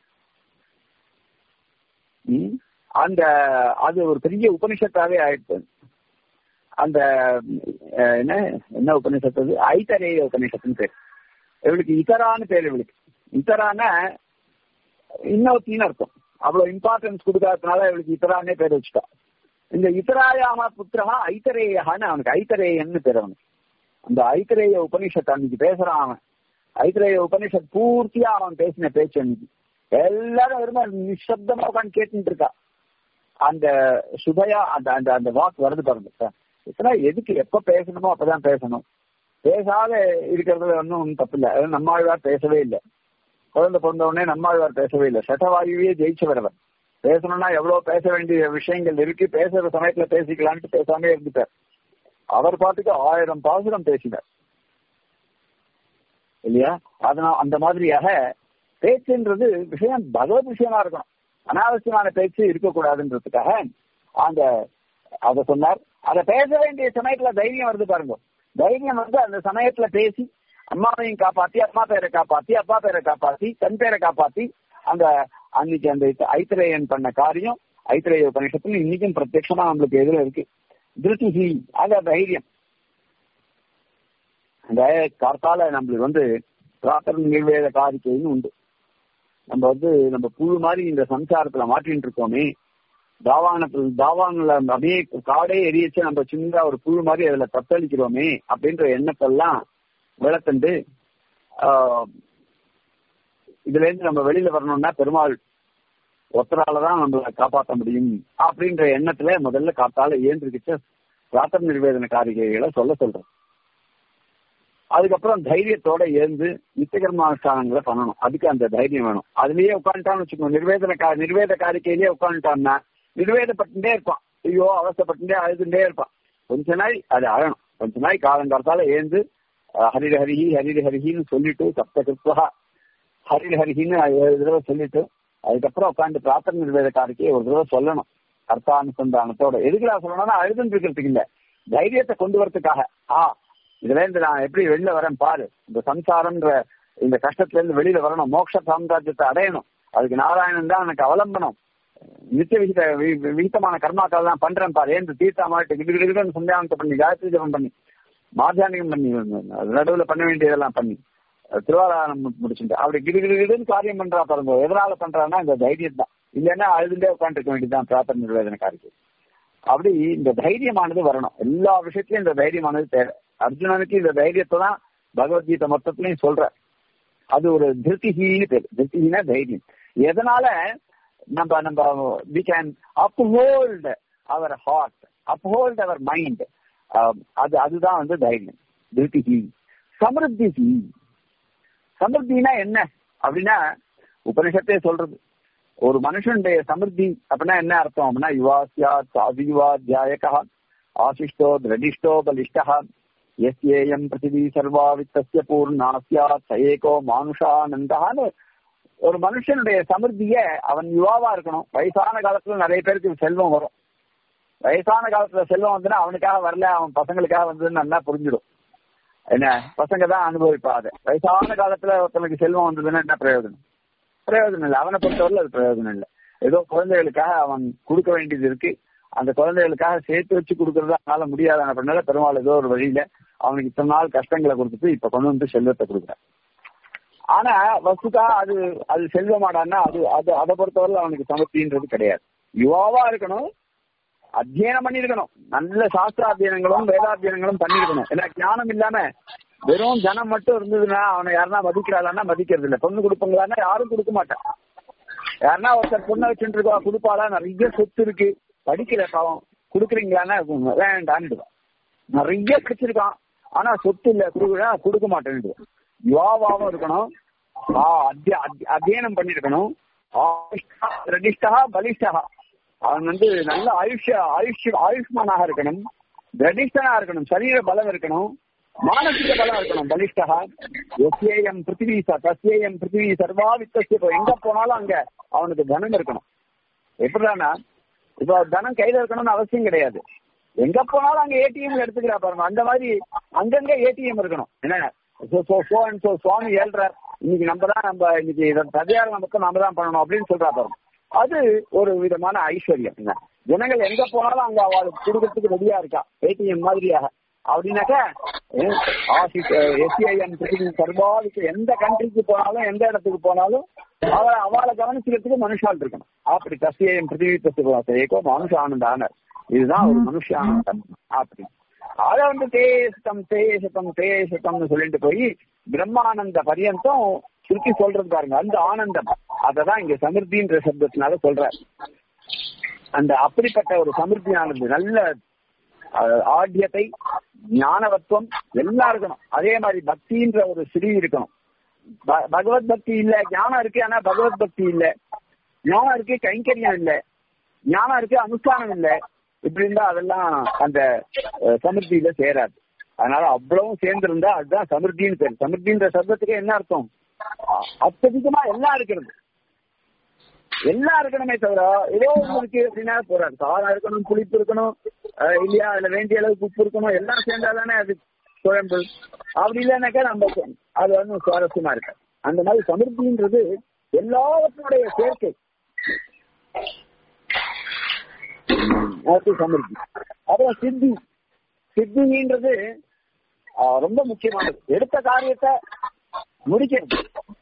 அந்த அது ஒரு பெரிய உபனிஷத்தாவே ஆயிடுச்சு அந்த என்ன என்ன உபநிஷத்து அது ஐத்தரேய உபநிஷத்துன்னு பேர் இவளுக்கு இதரான்னு பேர் இவளுக்கு இதரான இன்னொருத்தின்னு அர்த்தம் அவ்வளவு இம்பார்ட்டன்ஸ் கொடுக்காததுனால இவளுக்கு இதரானே பேர் வச்சுட்டா இந்த இதராயாம புத்திரமா ஐத்தரேயான்னு அவனுக்கு ஐத்தரேயன்னு பேர் அவனுக்கு அந்த ஐத்தரேய உபனிஷத் அன்னைக்கு பேசுறான் அவன் ஐத்தரேய உபனிஷத் பூர்த்தியா அவன் பேசின பேச்சு அன்னைக்கு எல்லாரும் வெறும நிசப்தமா உட்காந்து கேட்டுட்டு இருக்கா அந்த சுதையா அந்த அந்த அந்த வாக்கு வருது பாருங்க இதெல்லாம் எதுக்கு எப்ப பேசணுமோ அப்பதான் பேசணும் பேசாத இருக்கிறதுல ஒன்றும் தப்பு இல்லை நம்ம ஆழ்வார் பேசவே இல்லை குழந்தை பிறந்த உடனே நம்மாழ்வார் பேசவே இல்லை சட்டவாயுவே ஜெயிச்சவர் அவர் பேசணும்னா எவ்வளவு பேச வேண்டிய விஷயங்கள் இருக்கு பேசுற சமயத்துல பேசிக்கலான்ட்டு பேசாம இருந்துட்டார் அவர் பாட்டுக்கு ஆயிரம் பாசுரம் பேசினார் இல்லையா அதனால அந்த மாதிரியாக பேச்சுன்றது விஷயம் பகவத் விஷயமா இருக்கணும் அனாவசியமான பேச்சு இருக்கக்கூடாதுன்றதுக்காக அந்த அத சொன்னார் அத பேச வேண்டிய சமயத்துல தைரியம் வருது பாருங்க தைரியம் வந்து அந்த சமயத்துல பேசி அம்மாவையும் காப்பாத்தி அம்மா பேரை காப்பாத்தி அப்பா பேரை காப்பாத்தி தன் பேரை காப்பாத்தி அந்த அன்னைக்கு அந்த ஐத்திரேயன் பண்ண காரியம் ஐத்திரேய உபநிஷத்துல இன்னைக்கும் பிரத்யட்சமா நம்மளுக்கு எதிர இருக்கு திருஷ்டி அத தைரியம் அந்த கார்த்தால நம்மளுக்கு வந்து பிரார்த்தனை நிர்வேத காரிக்கைன்னு உண்டு நம்ம வந்து நம்ம புழு மாதிரி இந்த சம்சாரத்துல மாட்டின்னு இருக்கோமே தாவானத்துல தாவானில் அப்படியே காடே எரியச்சு நம்ம சின்னதா ஒரு புழு மாதிரி அதுல தத்தளிக்கிறோமே அப்படின்ற எண்ணத்தெல்லாம் விளக்கண்டு இதுல இருந்து நம்ம வெளியில வரணும்னா பெருமாள் ஒத்தராலதான் நம்மளை காப்பாற்ற முடியும் அப்படின்ற எண்ணத்துல முதல்ல காத்தால ஏந்திருக்கிச்ச பிரார்த்தனை நிர்வேதன காரிகைகளை சொல்ல சொல்றோம் அதுக்கப்புறம் தைரியத்தோட ஏந்து நித்தியகர்மானுஷ்டானங்களை பண்ணணும் அதுக்கு அந்த தைரியம் வேணும் அதுலயே உட்காந்துட்டான்னு வச்சுக்கோங்க நிர்வேதன கா நிர்வேத காரிக்கையிலேயே உட்காந்துட்டான்னா நிர்வேதப்பட்டுட்டே இருப்பான் ஐயோ அவசப்பட்டுட்டே அழுதுண்டே இருப்பான் கொஞ்ச நாள் அது அழணும் கொஞ்ச நாள் காலங்காலத்தால ஏந்து ஹரிர ஹரிஹி ஹரிர ஹரிஹின்னு சொல்லிட்டு சப்த கிருத்வா ஹரிர ஹரிஹின்னு ஏழு தடவை சொல்லிட்டு அதுக்கப்புறம் உட்காந்து பிரார்த்தனை நிர்வேத காரிக்கையை ஒரு தடவை சொல்லணும் அர்த்தானுசந்தானத்தோட எதுக்குடா சொல்லணும்னா அழுதுன்னு இருக்கிறதுக்கு இல்ல தைரியத்தை கொண்டு வரதுக்காக ஆ இதுல இருந்து நான் எப்படி வெளியில வரேன் பாரு இந்த சம்சாரம்ன்ற இந்த கஷ்டத்துல இருந்து வெளியில வரணும் மோட்ச சாம்ராஜ்யத்தை அடையணும் அதுக்கு நாராயணன் தான் எனக்கு அவலம்பனம் நித்திய விகித விகிதமான கர்மாக்கள் தான் பண்றேன் பாரு ஏன் தீர்த்தா மாட்டு கிடுகிடுன்னு சந்தியானத்தை பண்ணி காயத்ரி ஜபம் பண்ணி மாத்தியானிகம் பண்ணி நடுவுல பண்ண வேண்டியதெல்லாம் பண்ணி திருவாராயணம் முடிச்சுட்டு அப்படி கிடுகிடுன்னு காரியம் பண்றா பாருங்க எதனால பண்றான்னா இந்த தைரியம் தான் இல்லைன்னா அழுதுண்டே உட்காந்துருக்க வேண்டியதுதான் பிரார்த்தனை நிர்வேதன காரியம் அப்படி இந்த தைரியமானது வரணும் எல்லா விஷயத்திலயும் இந்த தைரியமானது தேவை அர்ஜுனனுக்கு இந்த தைரியத்தை தான் பகவத்கீதை மொத்தத்திலையும் சொல்ற அது ஒரு திருப்திஹீன்னு பேர் திருப்திஹீனா தைரியம் எதனால நம்ம நம்ம we can uphold our heart uphold our mind அது அதுதான் வந்து தைரியம் திருப்திஹி சமிருத்தி சமிருத்தினா என்ன அப்படின்னா உபனிஷத்தே சொல்றது ஒரு மனுஷனுடைய சமிருத்தி அப்படின்னா என்ன அர்த்தம் அப்படின்னா யுவாசியா சாதியுவா தியாயகா ஆசிஷ்டோ திரடிஷ்டோ பலிஷ்டா எஸ்ஏஎம் பிருத்திவி சர்வா வித்தஸ்ய பூர்ணா சியாத் சயேகோ மானுஷானந்தான்னு ஒரு மனுஷனுடைய சமிருத்திய அவன் யுவாவா இருக்கணும் வயசான காலத்துல நிறைய பேருக்கு செல்வம் வரும் வயசான காலத்துல செல்வம் வந்துன்னா அவனுக்காக வரல அவன் பசங்களுக்காக வந்ததுன்னு நல்லா புரிஞ்சிடும் என்ன பசங்க தான் அனுபவிப்பா அதை வயசான காலத்துல ஒருத்தனுக்கு செல்வம் வந்ததுன்னா என்ன பிரயோஜனம் பிரயோஜனம் இல்லை அவனை பொறுத்தவரையில் அது பிரயோஜனம் இல்லை ஏதோ குழந்தைகளுக்காக அவன் கொடுக்க வேண்டியது இருக்கு அந்த குழந்தைகளுக்காக சேர்த்து வச்சு கொடுக்கறது அதனால முடியாத பண்ணால பெருமாள் ஏதோ ஒரு வழியில அவனுக்கு இத்தனை நாள் கஷ்டங்களை கொடுத்துட்டு இப்ப கொண்டு வந்து செல்வத்தை கொடுக்குறான் ஆனா வசுக்கா அது அது செல்வமாடான்னா அது அது அதை பொறுத்தவரை அவனுக்கு சமர்த்தின்றது கிடையாது யுவாவா இருக்கணும் அத்தியனம் பண்ணிருக்கணும் நல்ல சாஸ்திர அத்தியனங்களும் வேதாத்தியனங்களும் பண்ணிருக்கணும் ஏன்னா ஞானம் இல்லாம வெறும் ஜனம் மட்டும் இருந்ததுன்னா அவனை யாருன்னா மதிக்கிறாளான்னா மதிக்கிறது இல்லை பொண்ணு கொடுப்பாங்களான்னா யாரும் கொடுக்க மாட்டான் யாருன்னா ஒருத்தர் பொண்ணை வச்சுட்டு இருக்கா கொடுப்பாளா நிறைய சொத்து இருக்கு படிக்கல பாவம் கொடுக்குறீங்களான்னா வேண்டான்னுடுவான் நிறைய படிச்சிருக்கான் ஆனா சொத்து இல்ல கொடுக்குறா கொடுக்க மாட்டேன்னு யுவாவாவும் இருக்கணும் அத்தியனம் பண்ணிருக்கணும் ரெடிஷ்டா பலிஷ்டா அவன் வந்து நல்ல ஆயுஷ்ய ஆயுஷ் ஆயுஷ்மானாக இருக்கணும் திரடிஷ்டனா இருக்கணும் சரீர பலம் இருக்கணும் மானசிக பலம் இருக்கணும் பலிஷ்டா எஸ்ஏஎம் பிருத்திவி தஸ்ஏஎம் பிருத்திவி சர்வா வித்தசிய எங்க போனாலும் அங்க அவனுக்கு தனம் இருக்கணும் எப்படிதானா இப்போ தனம் கையில இருக்கணும்னு அவசியம் கிடையாது எங்க போனாலும் அங்க ஏடிஎம் எடுத்துக்கிறா பாருங்க அந்த மாதிரி அங்கங்க ஏடிஎம் இருக்கணும் என்ன சுவாமி ஏழ்றார் இன்னைக்கு நம்ம தான் நம்ம இன்னைக்கு ததையாரம் நமக்கு நாம தான் பண்ணணும் அப்படின்னு சொல்றா பாருங்க அது ஒரு விதமான ஐஸ்வர்யம் என்ன ஜனங்கள் எங்க போனாலும் அங்க அவளுக்கு கொடுக்கறதுக்கு ரெடியா இருக்கா ஏடிஎம் மாதிரியாக அப்படின்னாக்கா எஸ்ஐஎம் சர்வாவுக்கு எந்த கண்ட்ரிக்கு போனாலும் எந்த இடத்துக்கு போனாலும் அவளை அவளை கவனிச்சுக்கிறதுக்கு மனுஷால் இருக்கணும் அப்படி தசியம் பிருத்திவி தசுகோ மனுஷ ஆனந்தானர் இதுதான் ஒரு மனுஷ ஆனந்தம் அப்படி அதை வந்து தேசத்தம் தேசத்தம் தேசத்தம்னு சொல்லிட்டு போய் பிரம்மானந்த பரியந்தம் சுருக்கி சொல்றது பாருங்க அந்த ஆனந்தம் அததான் இங்க சமிருத்தின்ற சப்தத்தினால சொல்ற அந்த அப்படிப்பட்ட ஒரு சமிருத்தியானது நல்ல ஆடியத்தை ஞானவத்துவம் எல்லாம் இருக்கணும் அதே மாதிரி பக்தின்ற ஒரு ஸ்ரீ இருக்கணும் ப- பகவத் பக்தி இல்ல ஞானம் இருக்கு ஆனா பகவத் பக்தி இல்ல ஞானம் இருக்கு கைங்கரியம் இல்ல ஞானம் இருக்கு அனுஷ்டானம் இல்ல இப்படி இருந்தா அதெல்லாம் அந்த அஹ், சமிருத்தியில சேராது அதனால அவ்வளவும் சேர்ந்து இருந்தா அதுதான் சமிருத்தின்னு பேர் சமிருத்தின்ற சப்தத்துக்கு என்ன அர்த்தம் அ- அत्यதிகமா எல்லாம் இருக்கிறது எல்லாம் இருக்கணுமே தவிர ஏதோ ஒண்ணு இருக்கு அப்படின்னா போறாது காரம் இருக்கணும் புளிப்பு இருக்கணும் அஹ் இல்லையா அதுல வேண்டிய அளவுக்கு உப்பு இருக்கணும் எல்லாம் சேர்ந்தாதானே அது குழம்பு அப்படி இல்லைன்னாக்கா நம்ம அது வந்து சுவாரஸ்யமா இருக்கு அந்த மாதிரி சமிருத்தின்றது எல்லாவற்றுடைய சேர்க்கை அது சமிருத்தி அப்புறம் சித்தி சித்தின்றது ஆஹ், ரொம்ப முக்கியமானது எடுத்த காரியத்தை முடிக்கிறது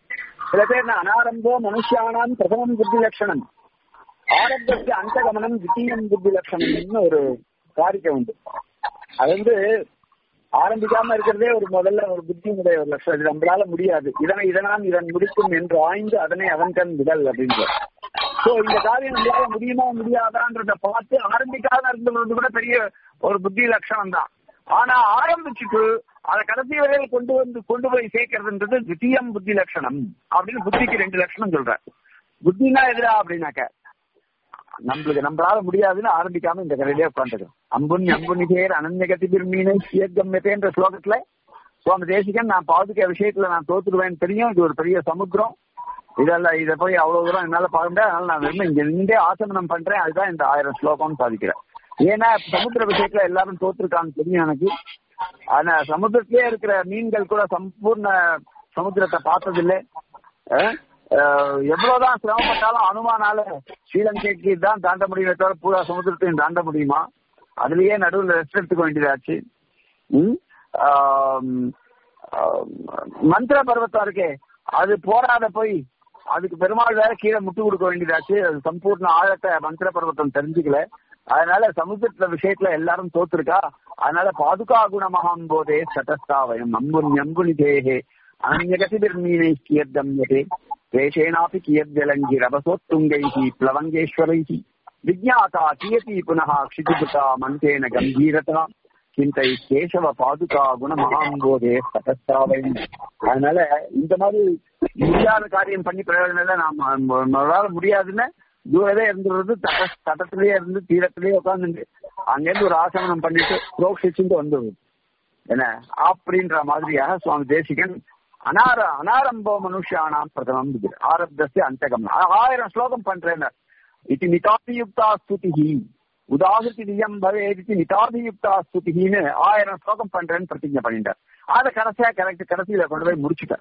சில பேர் நான் அனாரம்போ மனுஷியானாம் பிரதமம் புத்தி லட்சணம் ஆரம்பத்துக்கு அந்த கமனம் தித்தீயம் புத்தி லட்சணம்னு ஒரு காரிக்கை உண்டு அது வந்து ஆரம்பிக்காம இருக்கிறதே ஒரு முதல்ல ஒரு புத்தியினுடைய ஒரு லட்சம் இது நம்மளால முடியாது இதனை இதனால் இதன் முடிக்கும் என்று ஆய்ந்து அதனை அவன் கண் விடல் அப்படின்ற சோ இந்த காரியம் நம்மளால முடியுமா முடியாதான்றத பார்த்து ஆரம்பிக்காத இருந்தது கூட பெரிய ஒரு புத்தி லட்சணம் தான் ஆனா ஆரம்பிச்சுட்டு அதை கடைசி வரையில் கொண்டு வந்து கொண்டு போய் சேர்க்கறதுன்றது தித்தியம் புத்தி லட்சணம் அப்படின்னு புத்திக்கு ரெண்டு லட்சணம் சொல்றேன் புத்தினா எதிரா அப்படின்னாக்க நம்மளுக்கு நம்மளால முடியாதுன்னு ஆரம்பிக்காம இந்த கதையிலே உட்காந்துக்கும் அம்புன் அம்புனி பேர் அனன்யகதி பிர்மீனை சியக்கம்யத்தேன்ற ஸ்லோகத்துல சுவாமி தேசிகன் நான் பாதுக்க விஷயத்துல நான் தோத்துருவேன் தெரியும் இது ஒரு பெரிய சமுத்திரம் இதெல்லாம் இதை போய் அவ்வளவு தூரம் என்னால பார்க்க முடியாது அதனால நான் வெறும் இங்க நின்றே ஆசமனம் பண்றேன் அதுதான் இந்த ஆயிரம் ஸ்லோகம்னு சாதிக்கிறேன் ஏன்னா சமுத்திர விஷயத்துல எல்லாரும் தோத்துருக்கான்னு தெரியும் எனக்கு ஆனா சமுத்திரத்திலே இருக்கிற மீன்கள் கூட சம்பூர்ண சமுத்திரத்தை பார்த்ததில்லை அஹ், அஹ், எவ்வளவுதான் சிரமப்பட்டாலும் அனுமானால ஸ்ரீலங்கைக்கு தான் தாண்ட முடியுமே தவிர பூரா சமுத்திரத்தையும் தாண்ட முடியுமா அதுலயே நடுவில் ரெஸ்ட் எடுத்துக்க வேண்டியதாச்சு ம்? ஆம், ஆம், மந்திர பர்வத்தம் இருக்கே அது போராட போய் அதுக்கு பெருமாள் வேற கீழே முட்டு கொடுக்க வேண்டியதாச்சு அது சம்பூர்ண ஆழத்தை மந்திர பர்வத்தம் தெரிஞ்சுக்கல அதனால சமுத்திரத்துல விஷயத்துல எல்லாரும் தோத்துருக்கா அதனால பாதுகா குணமகாம் போதே சதஸ்தாவயம் அம்புன் அம்புனி தேகே அனன்யகசிபிர்மீனை கியர்தம்யதே தேசேனாபி கியர்ஜலங்கி ரபசோத்துங்கைஹி பிளவங்கேஸ்வரைஹி விஜ்ஞாதா கியதி புனः क्षितिपुता மந்தேன கம்பீரதா சிந்தை கேசவ பாதுகா குண மகாம்போதே சதஸ்தாவயம் அதனால இந்த மாதிரி முடியாத காரியம் பண்ணி பிரயோஜனம் இல்லை நாம நம்மளால முடியாதுன்னு தூரவே இருந்துறது தட தடத்திலேயே இருந்து தீரத்திலேயே உட்காந்துட்டு அங்கிருந்து ஒரு ஆசமனம் பண்ணிட்டு புரோக்ஷிச்சுட்டு வந்துடுது என்ன அப்படின்ற மாதிரியாக சுவாமி தேசிகன் அனார அனாரம்போ மனுஷானாம் பிரதமம் இது ஆரப்தஸ்ய அந்தகம் ஆயிரம் ஸ்லோகம் பண்றேன் இது நிதாபியுக்தா ஸ்துதிஹி உதாகிருதி நியம் பவேதி நிதாபியுக்தா ஸ்துதிஹின்னு ஆயிரம் ஸ்லோகம் பண்றேன்னு பிரதிஜை பண்ணிட்டார் அதை கடைசியா கரெக்ட் கடைசியில கொண்டு போய் முடிச்சுட்டார்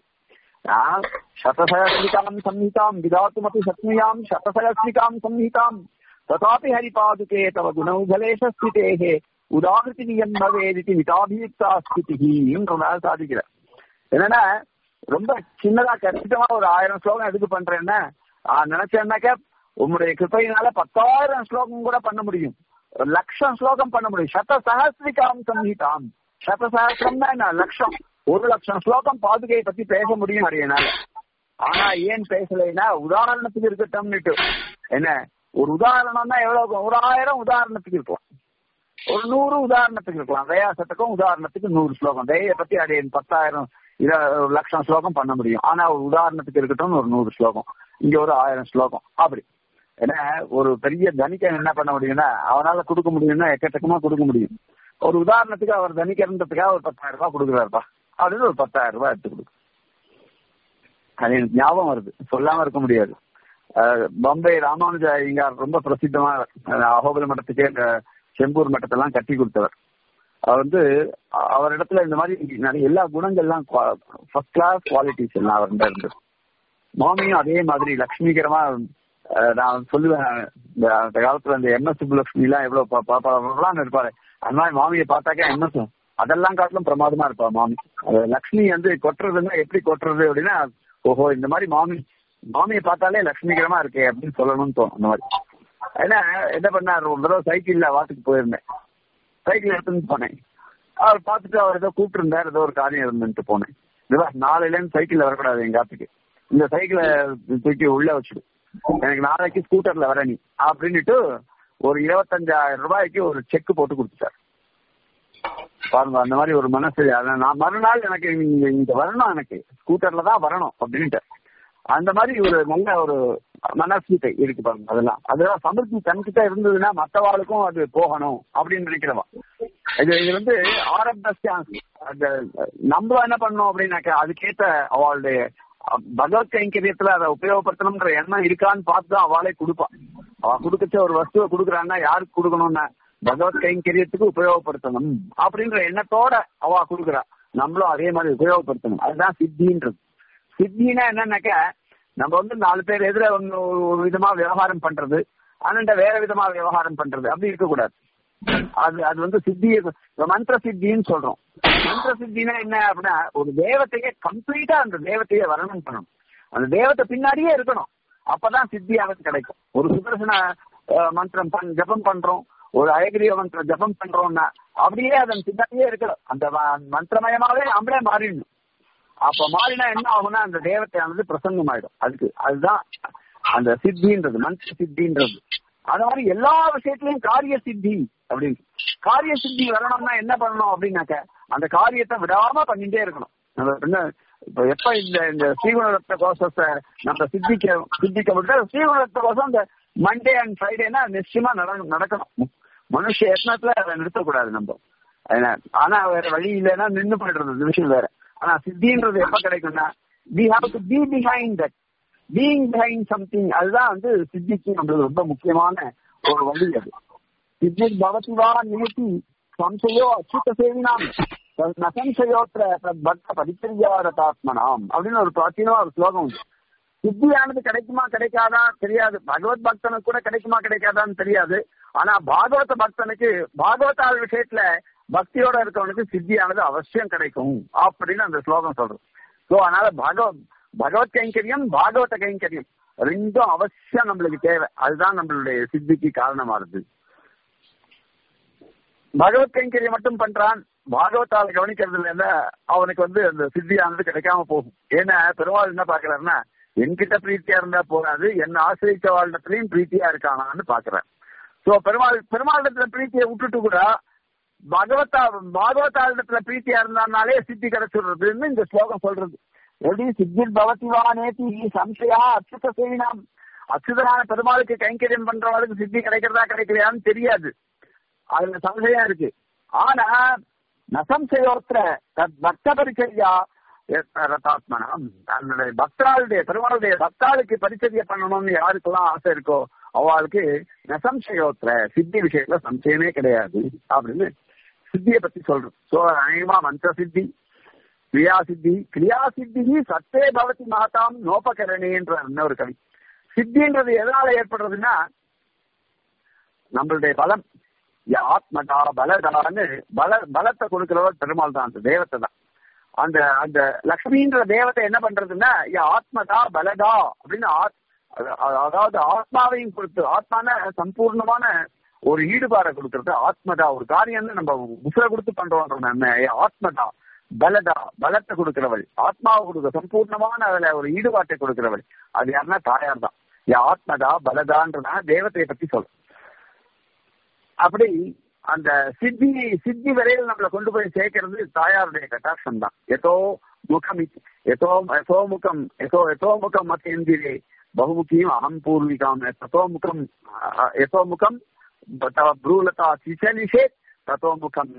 शतसहस्रिकाम् संहिताम् विधातुमपि शक्नुयाम् शतसहस्रिकाम् संहिताम् तथापि हरिपादुके तव गुणौघलेश स्थितेः உதாகிருதினியம் பவேதிக்கு மிதாபியுக்தா ஸ்திதின்றதாக சாதிக்கிறார் என்னன்னா ரொம்ப சின்னதா கச்சிதமா ஒரு ஆயிரம் ஸ்லோகம் எதுக்கு பண்றேன்னா ஆஹ் நினைச்சேன்னாக்க உங்களுடைய கிருப்பையினால பத்தாயிரம் ஸ்லோகம் கூட பண்ண முடியும் ஒரு லட்சம் ஸ்லோகம் பண்ண முடியும் சத சஹஸ்ரிகாம் சம்ஹிதாம் சத சஹசிரம்னா என்ன லட்சம் ஒரு லட்சம் ஸ்லோகம் பாதுகையை பத்தி பேச முடியும் அரியனால ஆனா ஏன் பேசலைன்னா உதாரணத்துக்கு இருக்கட்டும்னுட்டு என்ன ஒரு உதாரணம்னா எவ்வளவு ஒரு ஆயிரம் உதாரணத்துக்கு இருக்கலாம் ஒரு நூறு உதாரணத்துக்கு இருக்கலாம் தயாசத்துக்கும் உதாரணத்துக்கு நூறு ஸ்லோகம் தயை பத்தி அடைய பத்தாயிரம் இத ஒரு லட்சம் ஸ்லோகம் பண்ண முடியும் ஆனா ஒரு உதாரணத்துக்கு இருக்கட்டும் ஒரு நூறு ஸ்லோகம் இங்க ஒரு ஆயிரம் ஸ்லோகம் அப்படி ஏன்னா ஒரு பெரிய தனிக்கன் என்ன பண்ண முடியும்னா அவனால கொடுக்க முடியும்னா எக்கச்சக்கமா கொடுக்க முடியும் ஒரு உதாரணத்துக்கு அவர் தனிக்கிறதுக்காக ஒரு பத்தாயிரம் ரூபாய் கொடுக்குறாருப்பா அப்படின்னு ஒரு பத்தாயிரம் ரூபாய் எடுத்து கொடுக்கும் அது எனக்கு ஞாபகம் வருது சொல்லாம இருக்க முடியாது பாம்பே ராமானுஜ ஐயங்கார் ரொம்ப பிரசித்தமா அகோபல மட்டத்துக்கே இந்த செம்பூர் மட்டத்தெல்லாம் கட்டி கொடுத்தவர் அவர் வந்து அவர் இடத்துல இந்த மாதிரி நிறைய எல்லா குணங்கள்லாம் ஃபர்ஸ்ட் கிளாஸ் குவாலிட்டிஸ் எல்லாம் அவர் இருந்து மாமியும் அதே மாதிரி லட்சுமிகரமா நான் சொல்லுவேன் அந்த காலத்துல இந்த எம் எஸ் சுப்புலட்சுமி எல்லாம் எவ்வளவு பாப்பாலாம் இருப்பாரு அந்த மாதிரி மாமியை பார்த்தாக்கா எம்எஸ் அதெல்லாம் காட்டிலும் பிரமாதமா இருப்பா மாமி லக்ஷ்மி வந்து கொட்டுறதுன்னா எப்படி கொட்டுறது அப்படின்னா ஓஹோ இந்த மாதிரி மாமி மாமியை பார்த்தாலே லட்சுமிகரமா இருக்கே அப்படின்னு சொல்லணும்னு தோணும் அந்த மாதிரி ஏன்னா என்ன பண்ணார் ஒரு தடவை சைக்கிள்ல வாட்டுக்கு போயிருந்தேன் சைக்கிள் எடுத்துன்னு போனேன் அவர் பார்த்துட்டு அவர் ஏதோ கூப்பிட்டு இருந்தார் ஏதோ ஒரு காரியம் இருந்துட்டு போனேன் இதுவா நாளையில இருந்து சைக்கிள்ல வரக்கூடாது எங்க ஆத்துக்கு இந்த சைக்கிளை தூக்கி உள்ள வச்சுடு எனக்கு நாளைக்கு ஸ்கூட்டர்ல வர நீ அப்படின்னுட்டு ஒரு இருபத்தஞ்சாயிரம் ரூபாய்க்கு ஒரு செக் போட்டு கொடுத்துட்டார் பாருங்க அந்த மாதிரி ஒரு மனசு அதான் நான் மறுநாள் எனக்கு இங்க இங்க வரணும் எனக்கு ஸ்கூட்டர்ல தான் வரணும் அப்படின்ட்டு அந்த மாதிரி ஒரு நல்ல ஒரு மனசீட்டை இருக்கு பாருங்க அதெல்லாம் அதெல்லாம் சமிருத்தி தன்கிட்ட இருந்ததுன்னா மற்றவாளுக்கும் அது போகணும் அப்படின்னு நினைக்கிறவா இது இது வந்து ஆரம்ப அந்த நம்ம என்ன பண்ணோம் அப்படின்னாக்க அதுக்கேற்ற அவளுடைய பகவத் கைங்கரியத்துல அதை உபயோகப்படுத்தணும்ன்ற எண்ணம் இருக்கான்னு பார்த்து தான் அவளே கொடுப்பான் அவ கொடுக்கச்ச ஒரு வஸ்துவை கொடுக்குறான்னா யாருக்கு கொடுக்கணும்னா பகவத் கைங்கரியத்துக்கு உபயோகப்படுத்தணும் அப்படின்ற எண்ணத்தோட அவ கொடுக்குறா நம்மளும் அதே மாதிரி உபயோகப்படுத்தணும் அதுதான் சித்தின்றது சித்தினா என்னன்னாக்க நம்ம வந்து நாலு பேர் எதிர ஒன்னு ஒரு விதமா விவகாரம் பண்றது ஆனா வேற விதமா விவகாரம் பண்றது அப்படி இருக்கக்கூடாது அது அது வந்து சித்தி மந்திர சித்தின்னு சொல்றோம் மந்திர சித்தினா என்ன அப்படின்னா ஒரு தேவத்தையே கம்ப்ளீட்டா அந்த தேவத்தையே வர்ணனம் பண்ணணும் அந்த தேவத்தை பின்னாடியே இருக்கணும் அப்பதான் சித்தியாவது கிடைக்கும் ஒரு சுதர்சன மந்திரம் பண் ஜபம் பண்றோம் ஒரு அயகிரிய மந்திரம் ஜபம் பண்றோம்னா அப்படியே அதன் பின்னாடியே இருக்கணும் அந்த மந்திரமயமாவே நம்மளே மாறிடணும் அப்ப மாறினா என்ன ஆகும்னா அந்த தேவத்தையானது பிரசங்கம் ஆயிடும் அதுக்கு அதுதான் அந்த சித்தின்றது மந்திர சித்தின்றது அது மாதிரி எல்லா விஷயத்திலையும் காரிய சித்தி அப்படின்னு காரிய சித்தி வரணும்னா என்ன பண்ணணும் அப்படின்னாக்க அந்த காரியத்தை விடாம பண்ணிட்டே இருக்கணும் நம்ம என்ன இப்ப எப்ப இந்த இந்த ஸ்ரீகுணரத்த கோஷத்தை நம்ம சித்திக்க சித்திக்க விட்டு ஸ்ரீகுணரத்த கோஷம் இந்த மண்டே அண்ட் ஃப்ரைடேனா நிச்சயமா நடக்கணும் மனுஷ யத்னத்துல அதை நிறுத்தக்கூடாது நம்ம ஆனா வேற வழி இல்லைன்னா நின்று போயிடுறது விஷயம் வேற ஆனா சித்தின்றது எப்ப கிடைக்கும்னா we have to be behind that being behind something அதுதான் வந்து சித்திக்கு நம்மளுக்கு ரொம்ப முக்கியமான ஒரு வழி அது சித்தி பவதி வா நிமித்தி சம்சயோ அச்சுத்த சேவினாம் நசம்சயோத்திர பக்த பரிச்சரியாரதாத்மனாம் அப்படின்னு ஒரு பிராச்சீனமா ஒரு ஸ்லோகம் உண்டு சித்தியானது கிடைக்குமா கிடைக்காதா தெரியாது பகவத் பக்தனுக்கு கூட கிடைக்குமா கிடைக்காதான்னு தெரியாது ஆனா பாகவத பக்தனுக்கு பாகவதால் விஷயத்துல பக்தியோட இருக்கவனுக்கு சித்தியானது அவசியம் கிடைக்கும் அப்படின்னு அந்த ஸ்லோகம் சொல்றது சோ அதனால பகவத் பகவத் கைங்கரியம் பாகவத கைங்கரியம் ரெண்டும் அவசியம் நம்மளுக்கு தேவை அதுதான் நம்மளுடைய சித்திக்கு காரணமா இருக்கு பகவத் கைங்கரியம் மட்டும் பண்றான் பாகவத்தால கவனிக்கிறது இல்ல அவனுக்கு வந்து அந்த சித்தியானது கிடைக்காம போகும் ஏன்னா பெருமாள் என்ன பாக்குறாருன்னா என்கிட்ட பிரீத்தியா இருந்தா போகாது என்ன ஆசிரித்த வாழ்டத்திலையும் பிரீத்தியா இருக்கானான்னு பாக்குறேன் சோ பெருமாள் பெருமாளிடத்துல பிரீத்தியை விட்டுட்டு கூட பகவத்தா பாகவதாளிடத்துல பிரீத்தியா இருந்தாலே சித்தி கிடைச்சிடுறதுன்னு இந்த ஸ்லோகம் சொல்றது எப்படி சித்திர் பவதிவா நேத்தி சம்சயா அச்சுத சேவினாம் அச்சுதனான பெருமாளுக்கு கைங்கரியம் பண்றவளுக்கு சித்தி கிடைக்கிறதா கிடைக்கலையான்னு தெரியாது அதுல சம்சயம் இருக்கு ஆனா நசம்சயோத்திர பக்த பரிச்சரியா ரதாத்மனம் தன்னுடைய பக்தாளுடைய பெருமாளுடைய பக்தாளுக்கு பரிச்சரிய பண்ணணும்னு யாருக்கெல்லாம் ஆசை இருக்கோ அவளுக்கு நசம்சயோத்திர சித்தி விஷயத்துல சம்சயமே கிடையாது அப்படின்னு சித்தியை பத்தி சொல்றோம் சோ அநேகமா மந்திர சித்தி கிரியா சித்தி கிரியா சித்தி சத்தே பவதி மாதாம் நோபகரணேன்ற இன்னொரு கவி சித்தின்றது எதனால ஏற்படுறதுன்னா நம்மளுடைய பலம் ஆத்மதா பலதான்னு பல பலத்தை கொடுக்கிறவர் பெருமாள் தான் அந்த தேவத்தை தான் அந்த அந்த லக்ஷ்மின்ற தேவத்தை என்ன பண்றதுன்னா ஆத்மதா பலதா அப்படின்னு அதாவது ஆத்மாவையும் கொடுத்து ஆத்மான சம்பூர்ணமான ஒரு ஈடுபாடை கொடுக்கறது ஆத்மதா ஒரு காரியம் நம்ம உசுர கொடுத்து பண்றோம் ஆத்மதா பலதா பலத்தை கொடுக்கிறவள் ஆத்மாவை கொடுக்க சம்பூர்ணமான அதுல ஒரு ஈடுபாட்டை கொடுக்கிறவள் அது யாருன்னா தாயார் தான் ஆத்மதா பலதான்றனா தேவத்தையை பத்தி சொல்ற அப்படி அந்த சித்தி சித்தி வரையில் நம்மளை கொண்டு போய் சேர்க்கிறது தாயாருடைய கட்டாட்சம் தான் எதோ முகம் எதோ எதோ முகம் எதோ எதோ முகம் மத்தியந்திரே பகுமுகியும் அகம் பூர்விகாம் தத்தோ முகம் எதோ முகம் ப்ரூலதா சிசலிஷே தத்தோ முகம்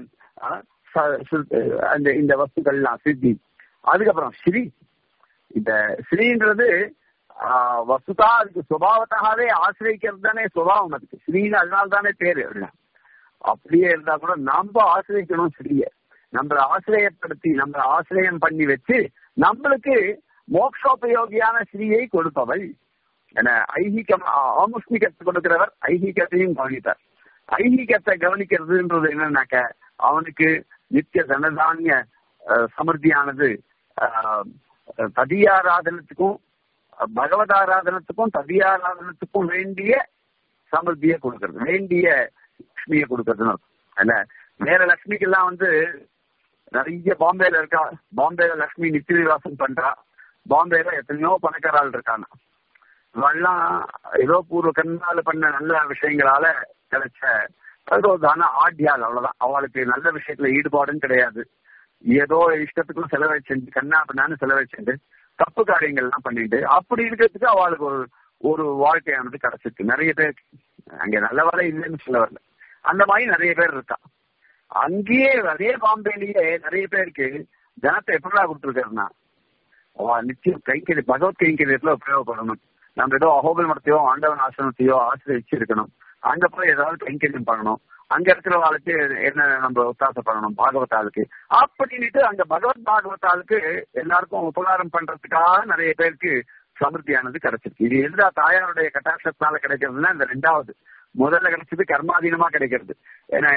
அந்த இந்த வஸ்துக்கள்லாம் சித்தி அதுக்கப்புறம் ஸ்ரீ இந்த ஸ்ரீன்றது வசுதா அதுக்கு சுபாவத்தாகவே ஆசிரியக்கிறது தானே சுபாவம் அதுக்கு ஸ்ரீன்னு அதனால தானே பேரு அப்படின்னா அப்படியே இருந்தா கூட நம்ம ஆசிரியக்கணும் ஸ்ரீய நம்ம ஆசிரியப்படுத்தி நம்ம ஆசிரியம் பண்ணி வச்சு நம்மளுக்கு மோக்ஷோபயோகியான ஸ்ரீயை கொடுப்பவள் என ஐஹிகம் ஆமுஷ்மிகத்தை கொடுக்கிறவர் ஐஹிகத்தையும் கவனித்தார் ஐஹிகத்தை கவனிக்கிறதுன்றது என்னன்னாக்க அவனுக்கு நித்திய தனதானிய சமிருத்தியானது ததியாராதனத்துக்கும் பகவதாராதனத்துக்கும் ததியாராதனத்துக்கும் வேண்டிய சமிருத்தியை கொடுக்கறது வேண்டிய லட்சுமியை கொடுக்கறதுன்னு அல்ல வேற லட்சுமிக்கு எல்லாம் வந்து நிறைய பாம்பேல இருக்கா பாம்பேல லட்சுமி நித்தியவாசம் பண்றா பாம்பேல எத்தனையோ பணக்காரால் இருக்காங்க இவெல்லாம் ஏதோ பூர்வ கண்ணால பண்ண நல்ல விஷயங்களால கிடைச்ச அது ஒரு தான ஆட்யால் அவ்வளவுதான் அவளுக்கு நல்ல விஷயத்துல ஈடுபாடும் கிடையாது ஏதோ இஷ்டத்துக்கும் செலவழிச்சுட்டு கண்ணா அப்படின்னு செலவழிச்சுட்டு தப்பு காரியங்கள்லாம் பண்ணிட்டு அப்படி இருக்கிறதுக்கு அவளுக்கு ஒரு ஒரு வாழ்க்கையானது கிடைச்சிருக்கு நிறைய பேர் அங்க நல்ல வேலை இல்லைன்னு சொல்ல வரல அந்த மாதிரி நிறைய பேர் இருக்கா அங்கேயே அதே பாம்பேலயே நிறைய பேருக்கு ஜனத்தை எப்படா கொடுத்துருக்காருன்னா நிச்சயம் கைங்கறி பகவத் கைங்கரியத்துல உபயோகப்படணும் நம்ம ஏதோ அகோபல் மடத்தையோ ஆண்டவன் ஆசிரமத்தையோ ஆசிரியச்சு இருக்கணும் அங்க போய் ஏதாவது கைங்கரியம் பண்ணணும் அங்க இருக்கிற ஆளுக்கு என்ன நம்ம ஒத்தாசை பண்ணணும் பாகவத்தாளுக்கு அப்படின்ட்டு அங்க பகவத் பாகவத்தாளுக்கு எல்லாருக்கும் உபகாரம் பண்றதுக்காக நிறைய பேருக்கு சமிருத்தியானது கிடைச்சிருக்கு இது எதுடா தாயாருடைய கட்டாட்சத்தினால கிடைக்கிறதுனா இந்த ரெண்டாவது முதல்ல கிடைச்சது கர்மாதீனமா கிடைக்கிறது ஏன்னா